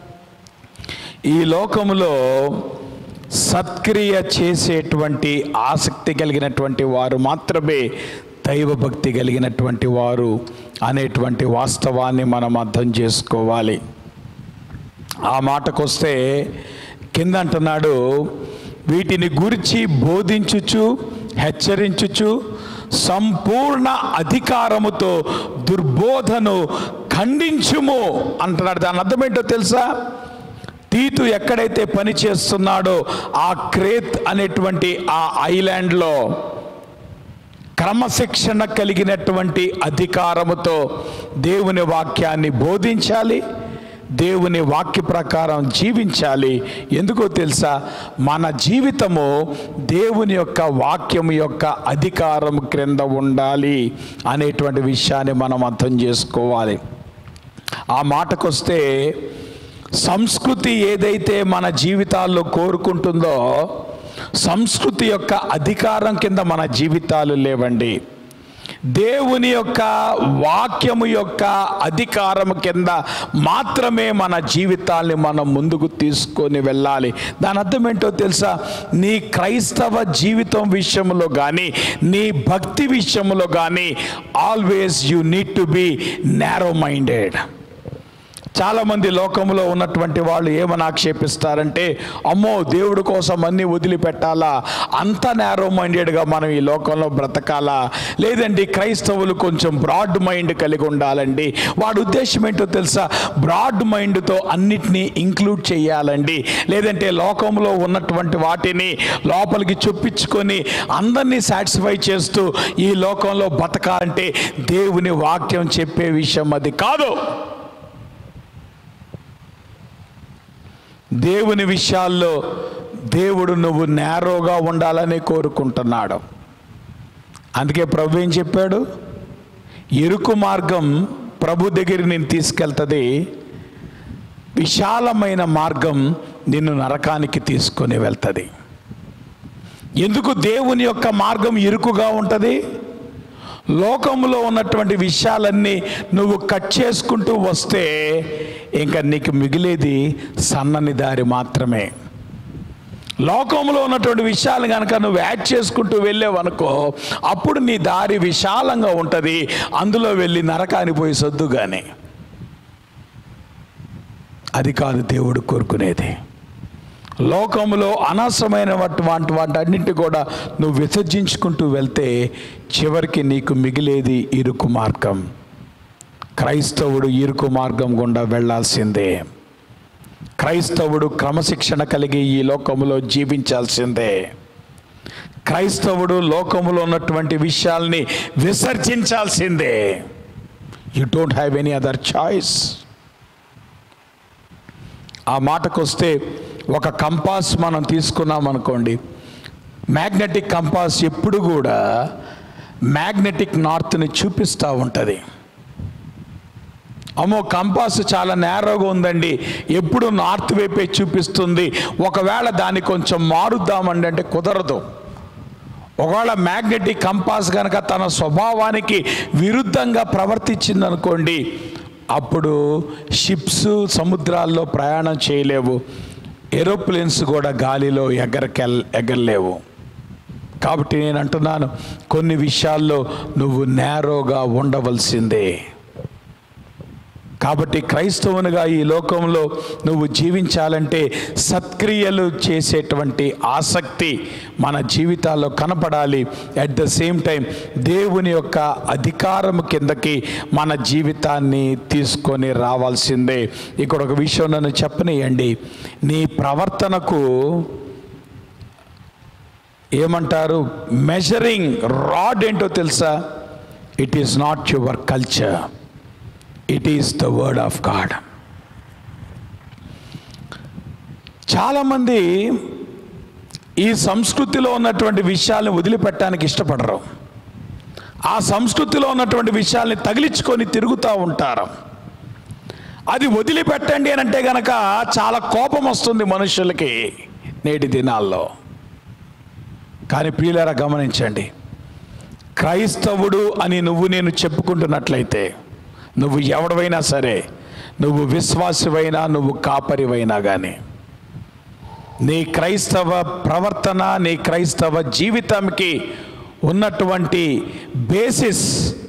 ఈ లోకములో సత్క్రియ చేసేటువంటి ఆసక్తి కలిగినటువంటి వారు మాత్రమే దైవభక్తి కలిగినటువంటి వారు అనేటువంటి వాస్తవాన్ని మనం అర్థం చేసుకోవాలి ఆ మాటకొస్తే కింద అంటున్నాడు వీటిని గురించి బోధించుచు హెచ్చరించుచు సంపూర్ణ అధికారముతో దుర్బోధను ఖండించుము అంటున్నాడు దాని అర్థం ఏంటో తెలుసా తీతు ఎక్కడైతే పని చేస్తున్నాడో ఆ క్రేత్ అనేటువంటి ఆ ఐలాండ్లో క్రమశిక్షణ కలిగినటువంటి అధికారముతో దేవుని వాక్యాన్ని బోధించాలి దేవుని వాక్య ప్రకారం జీవించాలి ఎందుకో తెలుసా మన జీవితము దేవుని యొక్క వాక్యము యొక్క అధికారం క్రింద ఉండాలి అనేటువంటి విషయాన్ని మనం అర్థం చేసుకోవాలి ఆ మాటకొస్తే సంస్కృతి ఏదైతే మన జీవితాల్లో కోరుకుంటుందో సంస్కృతి యొక్క అధికారం కింద మన జీవితాలు లేవండి దేవుని యొక్క వాక్యము యొక్క అధికారం కింద మాత్రమే మన జీవితాల్ని మనం ముందుకు తీసుకొని వెళ్ళాలి దాని అర్థం ఏంటో తెలుసా నీ క్రైస్తవ జీవితం విషయంలో కానీ నీ భక్తి విషయంలో కానీ always you need to be narrow minded చాలామంది లోకంలో ఉన్నటువంటి వాళ్ళు ఏమని ఆక్షేపిస్తారంటే అమ్మో దేవుడి కోసం అన్ని వదిలిపెట్టాలా అంత నేరో మైండెడ్గా మనం ఈ లోకంలో బ్రతకాలా లేదండి క్రైస్తవులు కొంచెం బ్రాడ్ మైండ్ కలిగి ఉండాలండి వాడి ఉద్దేశం ఏంటో తెలుసా బ్రాడ్ మైండ్తో అన్నిటినీ ఇంక్లూడ్ చేయాలండి లేదంటే లోకంలో ఉన్నటువంటి వాటిని లోపలికి చొప్పించుకొని అందరినీ సాటిస్ఫై చేస్తూ ఈ లోకంలో బతకాలంటే దేవుని వాక్యం చెప్పే విషయం అది కాదు దేవుని విషయాల్లో దేవుడు నువ్వు నేరోగా ఉండాలని కోరుకుంటున్నాడు అందుకే ప్రభు ఏం చెప్పాడు ఇరుకు మార్గం ప్రభు దగ్గర నేను తీసుకెళ్తుంది విశాలమైన మార్గం నిన్ను నరకానికి తీసుకొని వెళ్తుంది ఎందుకు దేవుని యొక్క మార్గం ఇరుకుగా ఉంటుంది లోకంలో ఉన్నటువంటి విషయాలన్నీ నువ్వు కట్ చేసుకుంటూ వస్తే ఇంకా నీకు మిగిలేది సన్నని దారి మాత్రమే లోకంలో ఉన్నటువంటి విషయాలు కనుక నువ్వు యాడ్ చేసుకుంటూ వెళ్ళావనుకో అప్పుడు నీ దారి విశాలంగా ఉంటుంది అందులో వెళ్ళి నరకాని పోయి సొద్దు కానీ అది కాదు దేవుడు కోరుకునేది లోకంలో అనవసరమైన వాటి వాటి వాటన్నింటి కూడా నువ్వు విసర్జించుకుంటూ వెళ్తే చివరికి నీకు మిగిలేది ఇరుకు మార్గం క్రైస్తవుడు ఇరుకు మార్గం గుండా వెళ్ళాల్సిందే క్రైస్తవుడు క్రమశిక్షణ కలిగి ఈ లోకములో జీవించాల్సిందే క్రైస్తవుడు లోకములో ఉన్నటువంటి విషయాల్ని విసర్జించాల్సిందే you don't have any other choice ఆ మాటకొస్తే ఒక కంపాస్ మనం తీసుకున్నాం అనుకోండి మ్యాగ్నెటిక్ కంపాస్ ఎప్పుడు కూడా మ్యాగ్నెటిక్ నార్త్ని చూపిస్తూ ఉంటుంది అమ్మో కంపాస్ చాలా నేరోగా ఉందండి ఎప్పుడు నార్త్ వైపే చూపిస్తుంది ఒకవేళ దాన్ని కొంచెం మారుద్దామండి అంటే కుదరదు ఒకవేళ మ్యాగ్నెటిక్ కంపాస్ కనుక తన స్వభావానికి విరుద్ధంగా ప్రవర్తించిందనుకోండి అప్పుడు షిప్స్ సముద్రాల్లో ప్రయాణం చేయలేవు ఏరోప్లేన్స్ కూడా గాలిలో ఎగరకెల్ ఎగరలేవు కాబట్టి నేను అంటున్నాను కొన్ని విషయాల్లో నువ్వు నేరోగా ఉండవలసిందే కాబట్టి క్రైస్తవునిగా ఈ లోకంలో నువ్వు జీవించాలంటే సత్క్రియలు చేసేటువంటి ఆసక్తి మన జీవితాల్లో కనపడాలి అట్ ద సేమ్ టైం దేవుని యొక్క అధికారం కిందకి మన జీవితాన్ని తీసుకొని రావాల్సిందే ఇక్కడ ఒక విషయం నన్ను చెప్పనియండి నీ ప్రవర్తనకు ఏమంటారు మెజరింగ్ రాడ్ ఏంటో తెలుసా it is not your culture it is the word of God చాలామంది ఈ సంస్కృతిలో ఉన్నటువంటి విషయాల్ని వదిలిపెట్టడానికి ఇష్టపడరు ఆ సంస్కృతిలో ఉన్నటువంటి విషయాల్ని తగిలించుకొని తిరుగుతూ ఉంటారు అది వదిలిపెట్టండి అని అంటే గనక చాలా కోపం వస్తుంది మనుషులకి నేటి దినాల్లో కానీ ప్రియులారా గమనించండి క్రైస్తవుడు అని నువ్వు నేను చెప్పుకుంటున్నట్లయితే నువ్వు ఎవడవైనా సరే నువ్వు విశ్వాసమైనా నువ్వు కాపరివైనా కానీ నీ క్రైస్తవ ప్రవర్తన నీ క్రైస్తవ జీవితంకి ఉన్నటువంటి బేసిస్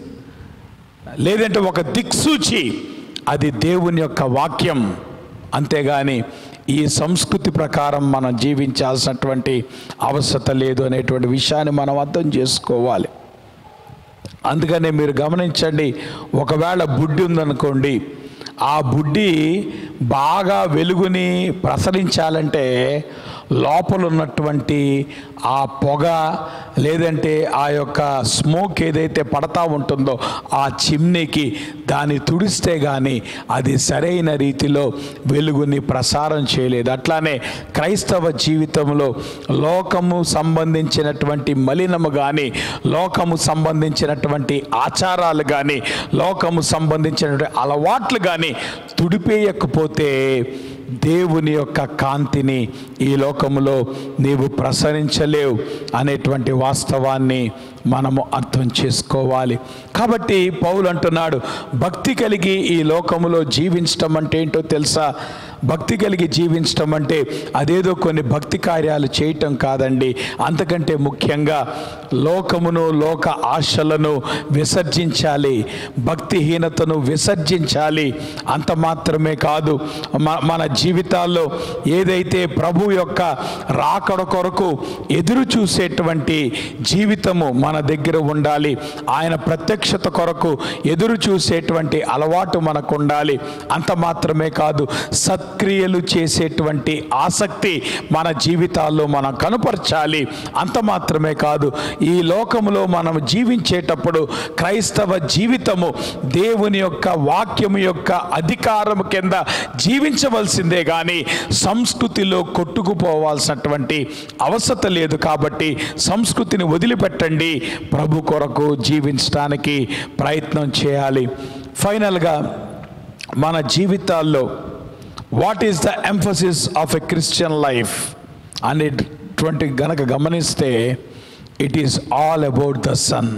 లేదంటే ఒక దిక్సూచి అది దేవుని యొక్క వాక్యం అంతేగాని ఈ సంస్కృతి ప్రకారం మనం జీవించాల్సినటువంటి అవసరత లేదు అనేటువంటి విషయాన్ని మనం అర్థం చేసుకోవాలి అందుకనే మీరు గమనించండి ఒకవేళ బుడ్డి ఉందనుకోండి ఆ బుడ్డి బాగా వెలుగుని ప్రసరించాలంటే లోపల ఉన్నటువంటి ఆ పొగ లేదంటే ఆ యొక్క స్మోక్ ఏదైతే పడతా ఉంటుందో ఆ చిమ్నీకి దాన్ని తుడిస్తే కానీ అది సరైన రీతిలో వెలుగుని ప్రసారం చేయలేదు అట్లానే క్రైస్తవ జీవితంలో లోకము సంబంధించినటువంటి మలినము కానీ లోకము సంబంధించినటువంటి ఆచారాలు కానీ లోకము సంబంధించినటువంటి అలవాట్లు కానీ తుడిపేయకపోతే దేవుని యొక్క కాంతిని ఈ లోకములో నీవు ప్రసరించలేవు అనేటువంటి వాస్తవాన్ని మనము అర్థం చేసుకోవాలి కాబట్టి పౌలు అంటున్నాడు భక్తి కలిగి ఈ లోకములో జీవించటం అంటే ఏంటో తెలుసా భక్తి కలిగి జీవించటం అంటే అదేదో కొన్ని భక్తి కార్యాలు చేయటం కాదండి అంతకంటే ముఖ్యంగా లోకమును లోక ఆశలను విసర్జించాలి భక్తిహీనతను విసర్జించాలి అంత మాత్రమే కాదు మ- మన జీవితాల్లో ఏదైతే ప్రభు యొక్క రాకడ కొరకు ఎదురు చూసేటువంటి జీవితము మన దగ్గర ఉండాలి ఆయన ప్రత్యక్షత కొరకు ఎదురు చూసేటువంటి అలవాటు మనకు ఉండాలి అంత మాత్రమే కాదు సత్క్రియలు చేసేటువంటి ఆసక్తి మన జీవితాల్లో మనం కనుపరచాలి అంత మాత్రమే కాదు ఈ లోకములో మనం జీవించేటప్పుడు క్రైస్తవ జీవితము దేవుని యొక్క వాక్యము యొక్క అధికారము కింద జీవించవలసిందే కానీ సంస్కృతిలో కొట్టుకుపోవాల్సినటువంటి అవసరత లేదు కాబట్టి సంస్కృతిని వదిలిపెట్టండి ప్రభు కొరకు జీవించడానికి ప్రయత్నం చేయాలి ఫైనల్గా మన జీవితాల్లో what is the emphasis of a Christian life అనేటువంటి గనక గమనిస్తే it is all about the son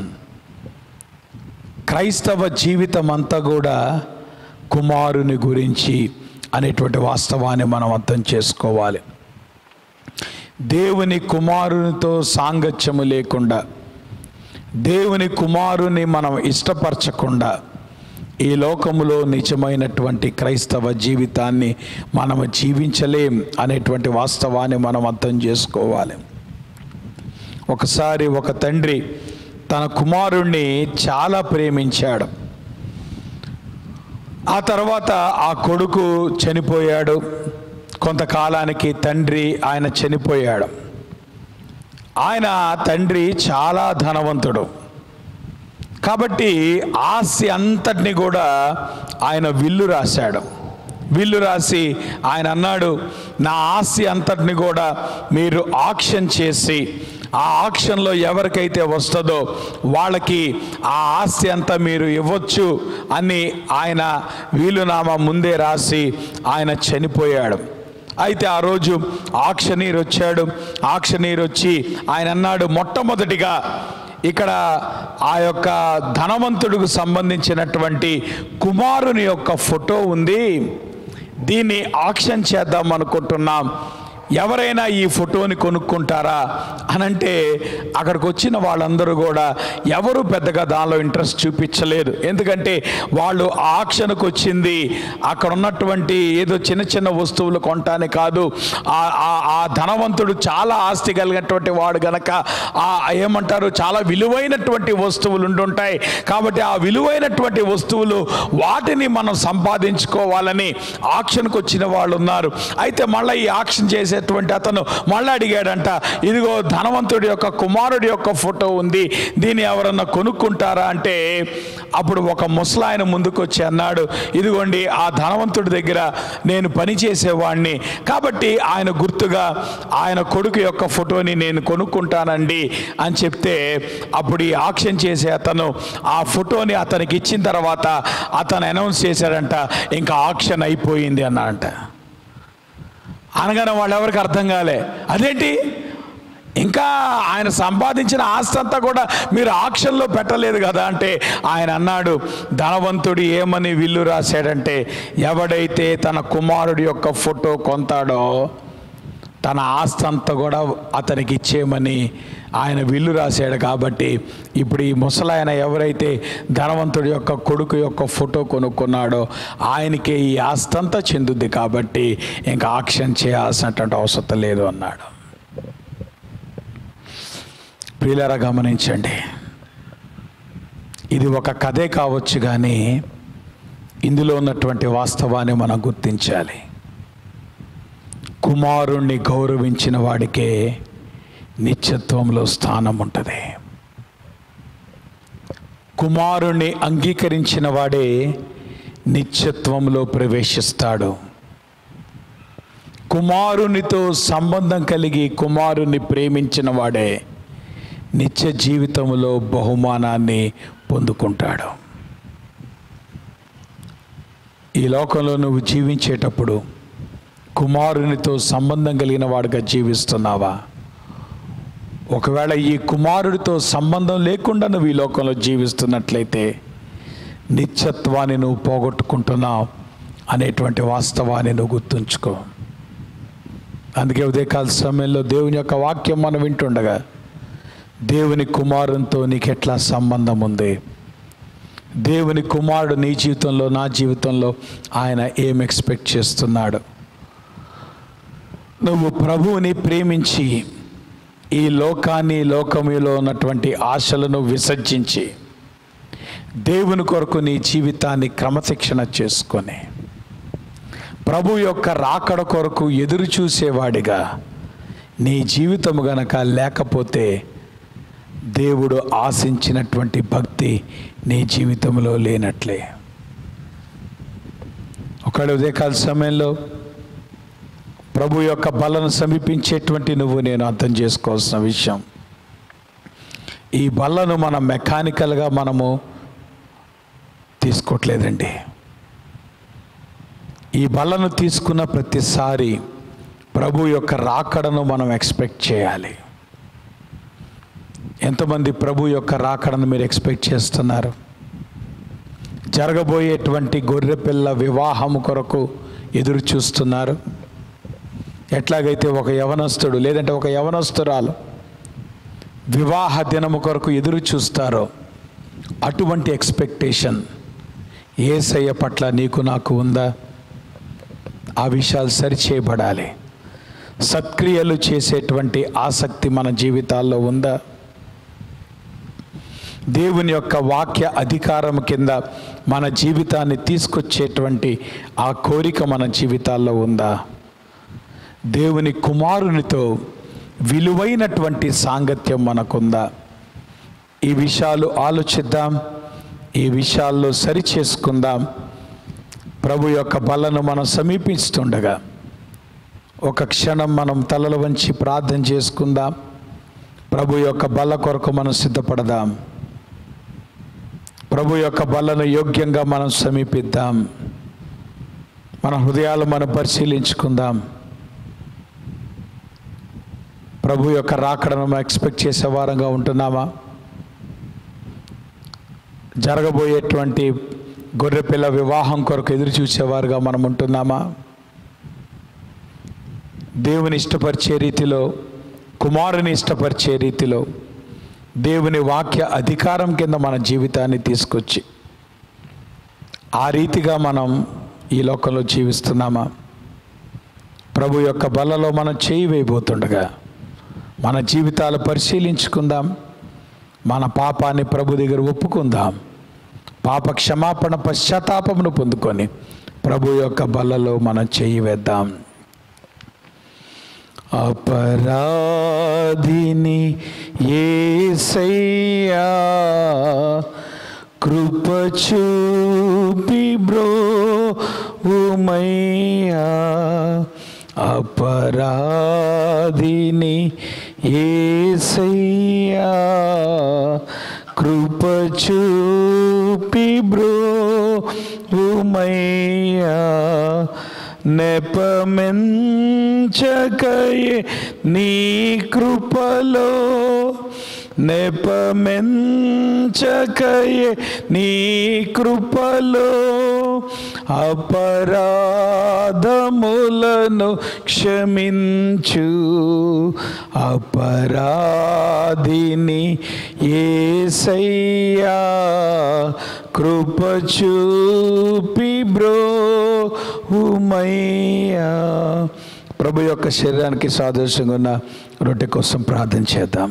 క్రైస్తవ జీవితం అంతా కూడా కుమారుని గురించి అనేటువంటి వాస్తవాన్ని మనం అర్థం చేసుకోవాలి దేవుని కుమారునితో సాంగత్యము లేకుండా దేవుని కుమారుని మనం ఇష్టపరచకుండా ఈ లోకములో నిజమైనటువంటి క్రైస్తవ జీవితాన్ని మనము జీవించలేం అనేటువంటి వాస్తవాన్ని మనం అర్థం చేసుకోవాలి ఒకసారి ఒక తండ్రి తన కుమారుణ్ణి చాలా ప్రేమించాడు ఆ తర్వాత ఆ కొడుకు చనిపోయాడు కొంతకాలానికి తండ్రి ఆయన చనిపోయాడు ఆయన తండ్రి చాలా ధనవంతుడు కాబట్టి ఆస్తి అంతటిని కూడా ఆయన విల్లు రాశాడు విల్లు రాసి ఆయన అన్నాడు నా ఆస్తి అంతటిని కూడా మీరు ఆక్షన్ చేసి ఆ ఆక్షన్లో ఎవరికైతే వస్తుందో వాళ్ళకి ఆ ఆస్తి అంతా మీరు ఇవ్వచ్చు అని ఆయన వీలునామా ముందే రాసి ఆయన చనిపోయాడు అయితే ఆ రోజు ఆక్షనీర్ వచ్చాడు ఆక్షనీర్ వచ్చి ఆయన అన్నాడు మొట్టమొదటిగా ఇక్కడ ఆ యొక్క ధనవంతుడికి సంబంధించినటువంటి కుమారుని యొక్క ఫోటో ఉంది దీన్ని ఆక్షన్ చేద్దాం అనుకుంటున్నాం ఎవరైనా ఈ ఫోటోని కొనుక్కుంటారా అనంటే అక్కడికి వచ్చిన వాళ్ళందరూ కూడా ఎవరు పెద్దగా దానిలో ఇంట్రెస్ట్ చూపించలేదు ఎందుకంటే వాళ్ళు ఆక్షన్కి వచ్చింది అక్కడ ఉన్నటువంటి ఏదో చిన్న చిన్న వస్తువులు కొనటానికి కాదు ఆ ఆ- ఆ ధనవంతుడు చాలా ఆస్తి కలిగినటువంటి వాడు గనక ఆ ఏమంటారు చాలా విలువైనటువంటి వస్తువులు ఉండుంటాయి కాబట్టి ఆ విలువైనటువంటి వస్తువులు వాటిని మనం సంపాదించుకోవాలని ఆక్షన్కి వచ్చిన వాళ్ళు ఉన్నారు అయితే మళ్ళీ ఈ ఆక్షన్ చేసేటువంటి అతను మళ్ళీ అడిగాడంట ఇదిగో ధనవంతుడి యొక్క కుమారుడి యొక్క ఫోటో ఉంది దీన్ని ఎవరన్నా కొనుక్కుంటారా అంటే అప్పుడు ఒక ముసలాయన ముందుకు వచ్చి అన్నాడు ఇదిగోండి ఆ ధనవంతుడి దగ్గర నేను పని చేసేవాడిని కాబట్టి ఆయన గుర్తుగా ఆయన కొడుకు యొక్క ఫోటోని నేను కొనుక్కుంటానండి అని చెప్తే అప్పుడు ఈ ఆక్షన్ చేసే అతను ఆ ఫోటోని అతనికి ఇచ్చిన తర్వాత అతను అనౌన్స్ చేశాడంట ఇంకా ఆక్షన్ అయిపోయింది అన్నాడంట అనగానే వాళ్ళు ఎవరికి అర్థం కాలే అదేంటి ఇంకా ఆయన సంపాదించిన ఆస్తి అంతా కూడా మీరు ఆక్షన్లో పెట్టలేదు కదా అంటే ఆయన అన్నాడు ధనవంతుడు ఏమని విల్లు రాశాడంటే ఎవడైతే తన కుమారుడి యొక్క ఫోటో కొంతాడో తన ఆస్తి అంతా కూడా అతనికి ఇచ్చేయమని ఆయన విల్లు రాశాడు కాబట్టి ఇప్పుడు ఈ ముసలాయన ఎవరైతే ధనవంతుడి యొక్క కొడుకు యొక్క ఫోటో కొనుక్కున్నాడో ఆయనకే ఈ ఆస్తి అంతా చెందుద్ది కాబట్టి ఇంకా ఆక్షన్ చేయాల్సినటువంటి అవసరం లేదు అన్నాడు ప్రియులారా గమనించండి ఇది ఒక కథే కావచ్చు కానీ ఇందులో ఉన్నటువంటి వాస్తవాన్ని మనం గుర్తించాలి కుమారుణ్ణి గౌరవించిన వాడికే నిత్యత్వంలో స్థానం ఉంటుంది కుమారుణ్ణి అంగీకరించిన వాడే నిత్యత్వంలో ప్రవేశిస్తాడు కుమారునితో సంబంధం కలిగి కుమారుని ప్రేమించిన వాడే నిత్య జీవితంలో బహుమానాన్ని పొందుకుంటాడు ఈ లోకంలో నువ్వు జీవించేటప్పుడు కుమారునితో సంబంధం కలిగిన వాడుగా జీవిస్తున్నావా ఒకవేళ ఈ కుమారుడితో సంబంధం లేకుండా నువ్వు ఈ లోకంలో జీవిస్తున్నట్లయితే నిత్యత్వాన్ని నువ్వు పోగొట్టుకుంటున్నావు అనేటువంటి వాస్తవాన్ని నువ్వు గుర్తుంచుకో అందుకే ఉదయకాల సమయంలో దేవుని యొక్క వాక్యం మనం వింటుండగా దేవుని కుమారునితో నీకు ఎట్లా సంబంధం ఉంది దేవుని కుమారుడు నీ జీవితంలో నా జీవితంలో ఆయన ఏం ఎక్స్పెక్ట్ చేస్తున్నాడు నువ్వు ప్రభువుని ప్రేమించి ఈ లోకాన్ని లోకములో ఉన్నటువంటి ఆశలను విసర్జించి దేవుని కొరకు నీ జీవితాన్ని క్రమశిక్షణ చేసుకొని ప్రభు యొక్క రాకడ కొరకు ఎదురు చూసేవాడిగా నీ జీవితము గనక లేకపోతే దేవుడు ఆశించినటువంటి భక్తి నీ జీవితంలో లేనట్లే ఒకవేళ ఉదయకాల సమయంలో ప్రభు యొక్క బలను సమీపించేటువంటి నువ్వు నేను అర్థం చేసుకోవాల్సిన విషయం ఈ బల్లను మనం మెకానికల్గా మనము తీసుకోవట్లేదండి ఈ బలను తీసుకున్న ప్రతిసారి ప్రభు యొక్క రాకడను మనం ఎక్స్పెక్ట్ చేయాలి ఎంతమంది ప్రభు యొక్క రాకడను మీరు ఎక్స్పెక్ట్ చేస్తున్నారు జరగబోయేటువంటి గొర్రెపిల్ల వివాహము కొరకు ఎదురు చూస్తున్నారు ఎట్లాగైతే ఒక యవనస్తుడు లేదంటే ఒక యవనస్తురాలు వివాహ దినము కొరకు ఎదురు చూస్తారో అటువంటి ఎక్స్పెక్టేషన్ ఏసయ్య పట్ల నీకు నాకు ఉందా ఆ విషయాలు సరిచేయబడాలి సత్క్రియలు చేసేటువంటి ఆసక్తి మన జీవితాల్లో ఉందా దేవుని యొక్క వాక్య అధికారం కింద మన జీవితాన్ని తీసుకొచ్చేటువంటి ఆ కోరిక మన జీవితాల్లో ఉందా దేవుని కుమారునితో విలువైనటువంటి సాంగత్యం మనకుందా ఈ విషయాలు ఆలోచిద్దాం ఈ విషయాల్లో సరి చేసుకుందాం ప్రభు యొక్క బలను మనం సమీపిస్తుండగా ఒక క్షణం మనం తలలు వంచి ప్రార్థన చేసుకుందాం ప్రభు యొక్క బల్ల కొరకు మనం సిద్ధపడదాం ప్రభు యొక్క బల్లను యోగ్యంగా మనం సమీపిద్దాం మన హృదయాలు మనం పరిశీలించుకుందాం ప్రభు యొక్క రాకడను మనం ఎక్స్పెక్ట్ చేసే వారంగా ఉంటున్నామా జరగబోయేటువంటి గొర్రెపిల్ల వివాహం కొరకు ఎదురు చూసేవారుగా మనం ఉంటున్నామా దేవుని ఇష్టపరిచే రీతిలో కుమారుని ఇష్టపరిచే రీతిలో దేవుని వాక్య అధికారం కింద మన జీవితాన్ని తీసుకొచ్చి ఆ రీతిగా మనం ఈ లోకంలో జీవిస్తున్నామా ప్రభు యొక్క బలలో మనం చేయి వేయబోతుండగా మన జీవితాలు పరిశీలించుకుందాం మన పాపాన్ని ప్రభు దగ్గర ఒప్పుకుందాం పాప క్షమాపణ పశ్చాత్తాపమును పొందుకొని ప్రభు యొక్క బలలో మనం చేయి వేద్దాం అపరాధిని ఏసయ్యా కృప చూపి బ్రో ఉమయ్యా అపరాధిని ఏసయ్యా కృప చూపి బ్రో ఉమయ్యా నెపమెంచకయే నీ కృపలో నెపమెంచకయే నీ కృపలో అపరాధములను క్షమించు అపరాధిని ఏసయ్యా కృప చూపి బ్రో ఉమయ్యా ప్రభు యొక్క శరీరానికి సాదృశ్యంగా ఉన్న రొట్టె కోసం ప్రార్థన చేద్దాం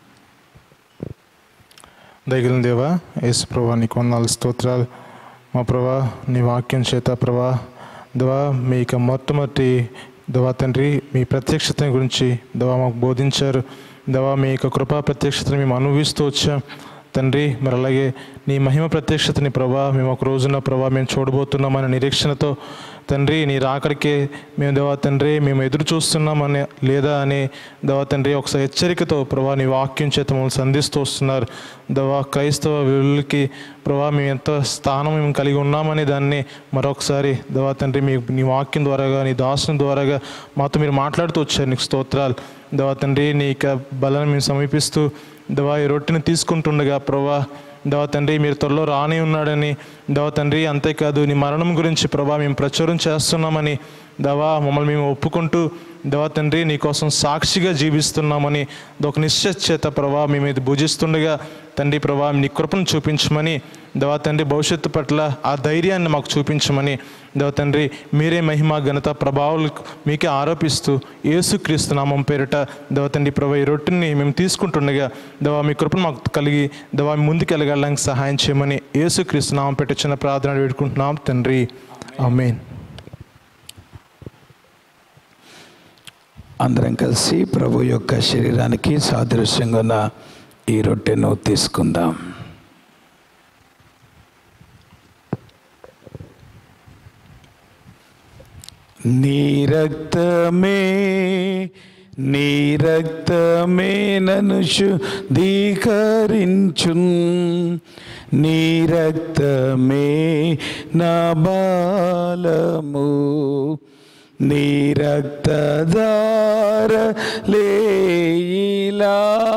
దయగలిన దేవా యేసు ప్రభా నీకు వందనాలు స్తోత్రాలు మా ప్రభా నీ వాక్యం చేత ప్రభా దేవా మీ యొక్క మొట్టమొదటి దేవా తండ్రి మీ ప్రత్యక్షతని గురించి దేవా మాకు బోధించారు దేవా మీ యొక్క కృపా ప్రత్యక్షతని మేము అనుభవిస్తూ వచ్చాం తండ్రి మరి అలాగే నీ మహిమ ప్రత్యక్షతని ప్రభా మేము ఒక రోజున ప్రభా మేము చూడబోతున్నామనే నిరీక్షణతో తండ్రి నీ రాకడికే మేము దేవా తండ్రి మేము ఎదురు చూస్తున్నామని లేదా అని దేవా తండ్రి ఒకసారి హెచ్చరికతో ప్రభా నీ వాక్యం చేత మమ్మల్ని సంధిస్తూ వస్తున్నారు దేవా క్రైస్తవ విలువలకి ప్రభా మేము ఎంత స్థానం మేము కలిగి ఉన్నామని దాన్ని మరొకసారి దేవా తండ్రి మీ నీ వాక్యం ద్వారాగా నీ దాసుని ద్వారాగా మాతో మీరు మాట్లాడుతూ వచ్చారు నీకు స్తోత్రాలు దేవా తండ్రి నీ యొక్క బలను మేము సమీపిస్తూ దేవా ఈ రొట్టెని తీసుకుంటుండగా ప్రభా దేవా తండ్రి మీరు త్వరలో రాని ఉన్నాడని దేవా తండ్రి అంతేకాదు నీ మరణం గురించి ప్రభా మేము ప్రచురం చేస్తున్నామని దేవా మమ్మల్ని మేము ఒప్పుకుంటూ దేవా తండ్రి నీ కోసం సాక్షిగా జీవిస్తున్నామని ఒక నిశ్చయ చేత ప్రభా మేము ఇది భుజిస్తుండగా తండ్రి ప్రభా నీ కృపను చూపించమని దేవా తండ్రి భవిష్యత్తు పట్ల ఆ ధైర్యాన్ని మాకు చూపించమని దేవ తండ్రి మీరే మహిమ ఘనత ప్రభావాలు మీకే ఆరోపిస్తూ యేసుక్రీస్తు నామం పేరిట దేవ తండ్రి ప్రభా ఈ రొట్టెని మేము తీసుకుంటుండగా దేవా మీ కృపను మాకు కలిగి దేవా ముందుకు వెళ్ళగలడానికి సహాయం చేయమని యేసుక్రీస్తు నామం పెట్టి చిన్న ప్రార్థన వేడుకుంటున్నాం తండ్రి ఆమేన్ అందరం కలిసి ప్రభు యొక్క శరీరానికి సాదృశ్యంగా ఉన్న ఈ రొట్టెను తీసుకుందాం నీ రక్తమే నీ రక్తమే నన్ను శుద్ధీకరించు నీ రక్తమే నా బాలము నీ రక్తదార లేయిలా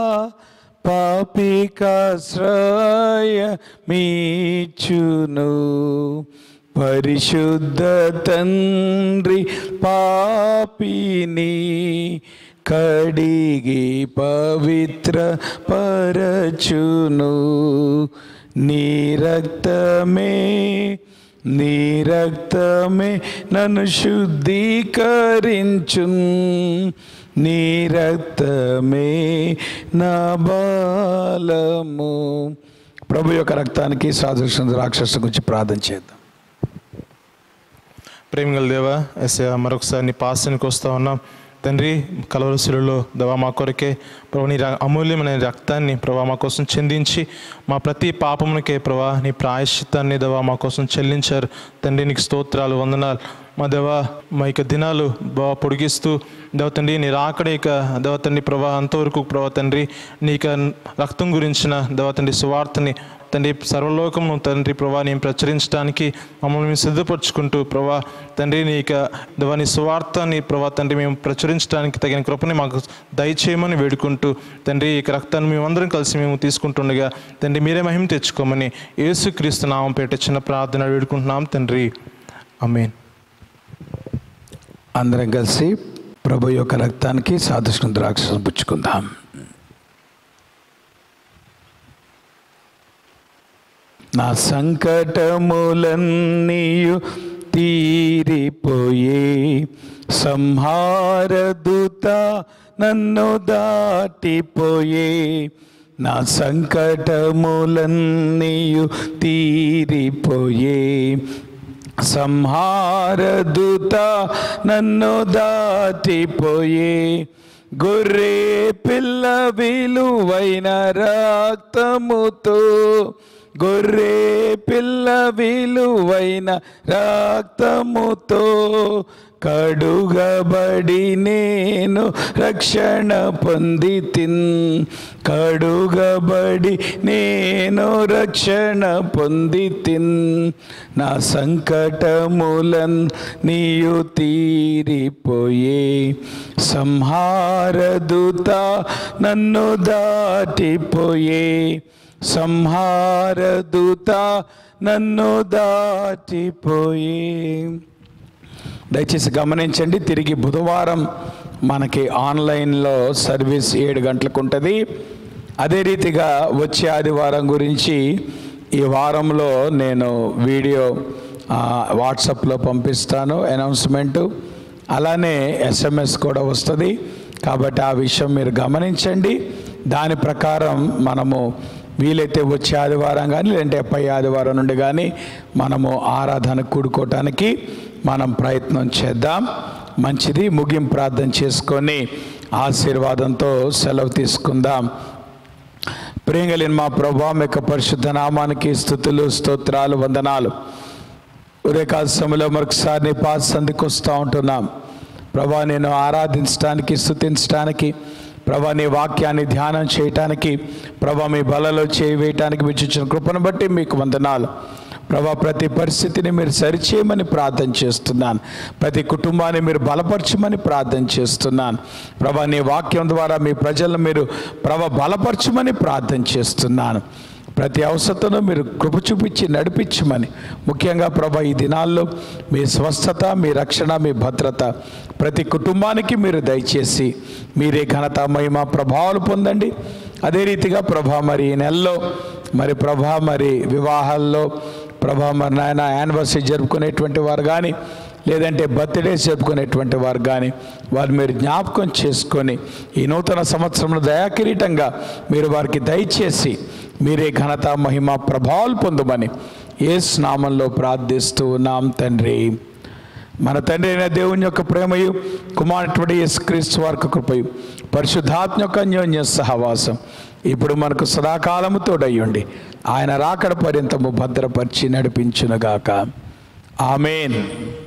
పాపికాశ్రయ మీచును పరిశుద్ధ తండ్రి పాపిని కడిగి పవిత్ర పరచును నీ రక్తమే నీ రక్తమే నన్ను శుద్ధీకరించు నీ రక్తమే నా బాలము ప్రభు యొక్క రక్తానికి సాదృశ్యం రాక్షసు గురించి ప్రార్థన చేద్దాం ప్రేమగల దేవా ఎస్ఐ మరొకసారి నీ పాసనికి వస్తా ఉన్నాం తండ్రి కలవరసులలో దవా మా కొరకే ప్రభా నీ ర- అమూల్యమైన రక్తాన్ని ప్రభా మా కోసం చెందించి మా ప్రతి పాపమునకే ప్రభా నీ ప్రాయశ్చిత్తాన్ని దవా మా కోసం చెల్లించారు తండ్రి నీకు స్తోత్రాలు వందనాలు మా దేవ మా యొక్క దినాలు బాగా పొడిగిస్తూ దేవ తండ్రి నీ రాకడ ఇక దేవ తండ్రి ప్రభా అంతవరకు ప్రభా తండ్రి నీ యొక్క రక్తం గురించిన దేవ తండ్రి సువార్తని తండ్రి సర్వలోకమును తండ్రి ప్రభా నేను ప్రచురించడానికి మమ్మల్ని మేము సిద్ధపరచుకుంటూ ప్రభా తండ్రి నీ యొక్క దేవా నీ సువార్తని ప్రభా తండ్రి మేము ప్రచురించడానికి తగిన కృపని మాకు దయచేయమని వేడుకుంటూ తండ్రి ఈ యొక్క రక్తాన్ని మేమందరం కలిసి మేము తీసుకుంటుండగా తండ్రి మీరే మహిమ తెచ్చుకోమని యేసుక్రీస్తు నామం పేట చిన్న ప్రార్థన వేడుకుంటున్నాం తండ్రి అమేన్ అందరం కలిసి ప్రభు యొక్క రక్తానికి సాదృశ్యం ద్రాక్ష పుచ్చుకుందాం నా సంకటములన్నీయు తీరిపోయే సంహారదూత నన్ను దాటిపోయే నా సంకటములన్నీయు తీరిపోయే సంహారదూత నన్ను దాటిపోయే గొర్రె పిల్ల విలువైన రక్తముతో గొర్రె పిల్ల విలువైన రక్తముతో కడుగబడి నేను రక్షణ పొంది తిన్ కడుగబడి నేను రక్షణ పొంది తిన్ నా సంకటములన్ నీయు తీరిపోయే సంహారదూత నన్ను దాటిపోయే సంహారదూత నన్ను దాటిపోయే దయచేసి గమనించండి తిరిగి బుధవారం మనకి ఆన్లైన్లో సర్వీస్ ఏడు గంటలకు ఉంటుంది అదే రీతిగా వచ్చే ఆదివారం గురించి ఈ వారంలో నేను వీడియో ఆ, వాట్సాప్లో పంపిస్తాను అనౌన్స్మెంటు అలానే ఎస్ఎంఎస్ కూడా వస్తుంది కాబట్టి ఆ విషయం మీరు గమనించండి దాని ప్రకారం మనము వీలైతే వచ్చే ఆదివారం కానీ లేదంటే పై ఆదివారం నుండి కానీ మనము ఆరాధన కూడుకోవటానికి మనం ప్రయత్నం చేద్దాం మంచిది ముగింపు ప్రార్థన చేసుకొని ఆశీర్వాదంతో సెలవు తీసుకుందాం ప్రియగలిన మా ప్రభా మీ యొక్క పరిశుద్ధ నామానికి స్థుతులు స్తోత్రాలు వందనాలు ఉదయకాల సమయంలో మరొకసారి నీ పాద సంధికి వస్తూ ఉంటున్నాం ప్రభా నేను ఆరాధించడానికి స్థుతించడానికి ప్రభా నీ వాక్యాన్ని ధ్యానం చేయటానికి ప్రభా మీ బలలో చేయి వేయటానికి మీరు ఇచ్చిన కృపను బట్టి మీకు వందనాలు ప్రభా ప్రతి పరిస్థితిని మీరు సరిచేయమని ప్రార్థన చేస్తున్నాను ప్రతి కుటుంబాన్ని మీరు బలపరచమని ప్రార్థన చేస్తున్నాను ప్రభా నీ వాక్యం ద్వారా మీ ప్రజలను మీరు ప్రభ బలపరచమని ప్రార్థన చేస్తున్నాను ప్రతి అవసరతను మీరు కృప చూపించి నడిపించమని ముఖ్యంగా ప్రభా ఈ దినాల్లో మీ స్వస్థత మీ రక్షణ మీ భద్రత ప్రతి కుటుంబానికి మీరు దయచేసి మీరే ఘనత మహిమ ప్రభావాలు పొందండి అదే రీతిగా ప్రభా మరి ఈ నెలలో మరి ప్రభా మరి వివాహాల్లో ప్రభా మరి నాయన యానివర్సరీ జరుపుకునేటువంటి వారు కానీ లేదంటే బర్త్డేస్ జరుపుకునేటువంటి వారు కానీ వారు మీరు జ్ఞాపకం చేసుకొని ఈ నూతన సంవత్సరంలో దయాకిరీటంగా మీరు వారికి దయచేసి మీరే ఘనత మహిమ ప్రభావాలు పొందమని ఏ స్నామంలో ప్రార్థిస్తూ ఉన్నాం తండ్రి మన తండ్రి అయిన దేవుని యొక్క ప్రేమయు కుమారుడి యేసుక్రీస్తు వారికి కృపయు పరిశుద్ధాత్మ యొక్క అన్యోన్య సహవాసం ఇప్పుడు మనకు సదాకాలము తోడయ్యండి ఆయన రాకడ పర్యంతము భద్రపరిచి నడిపించునుగాక ఆమెన్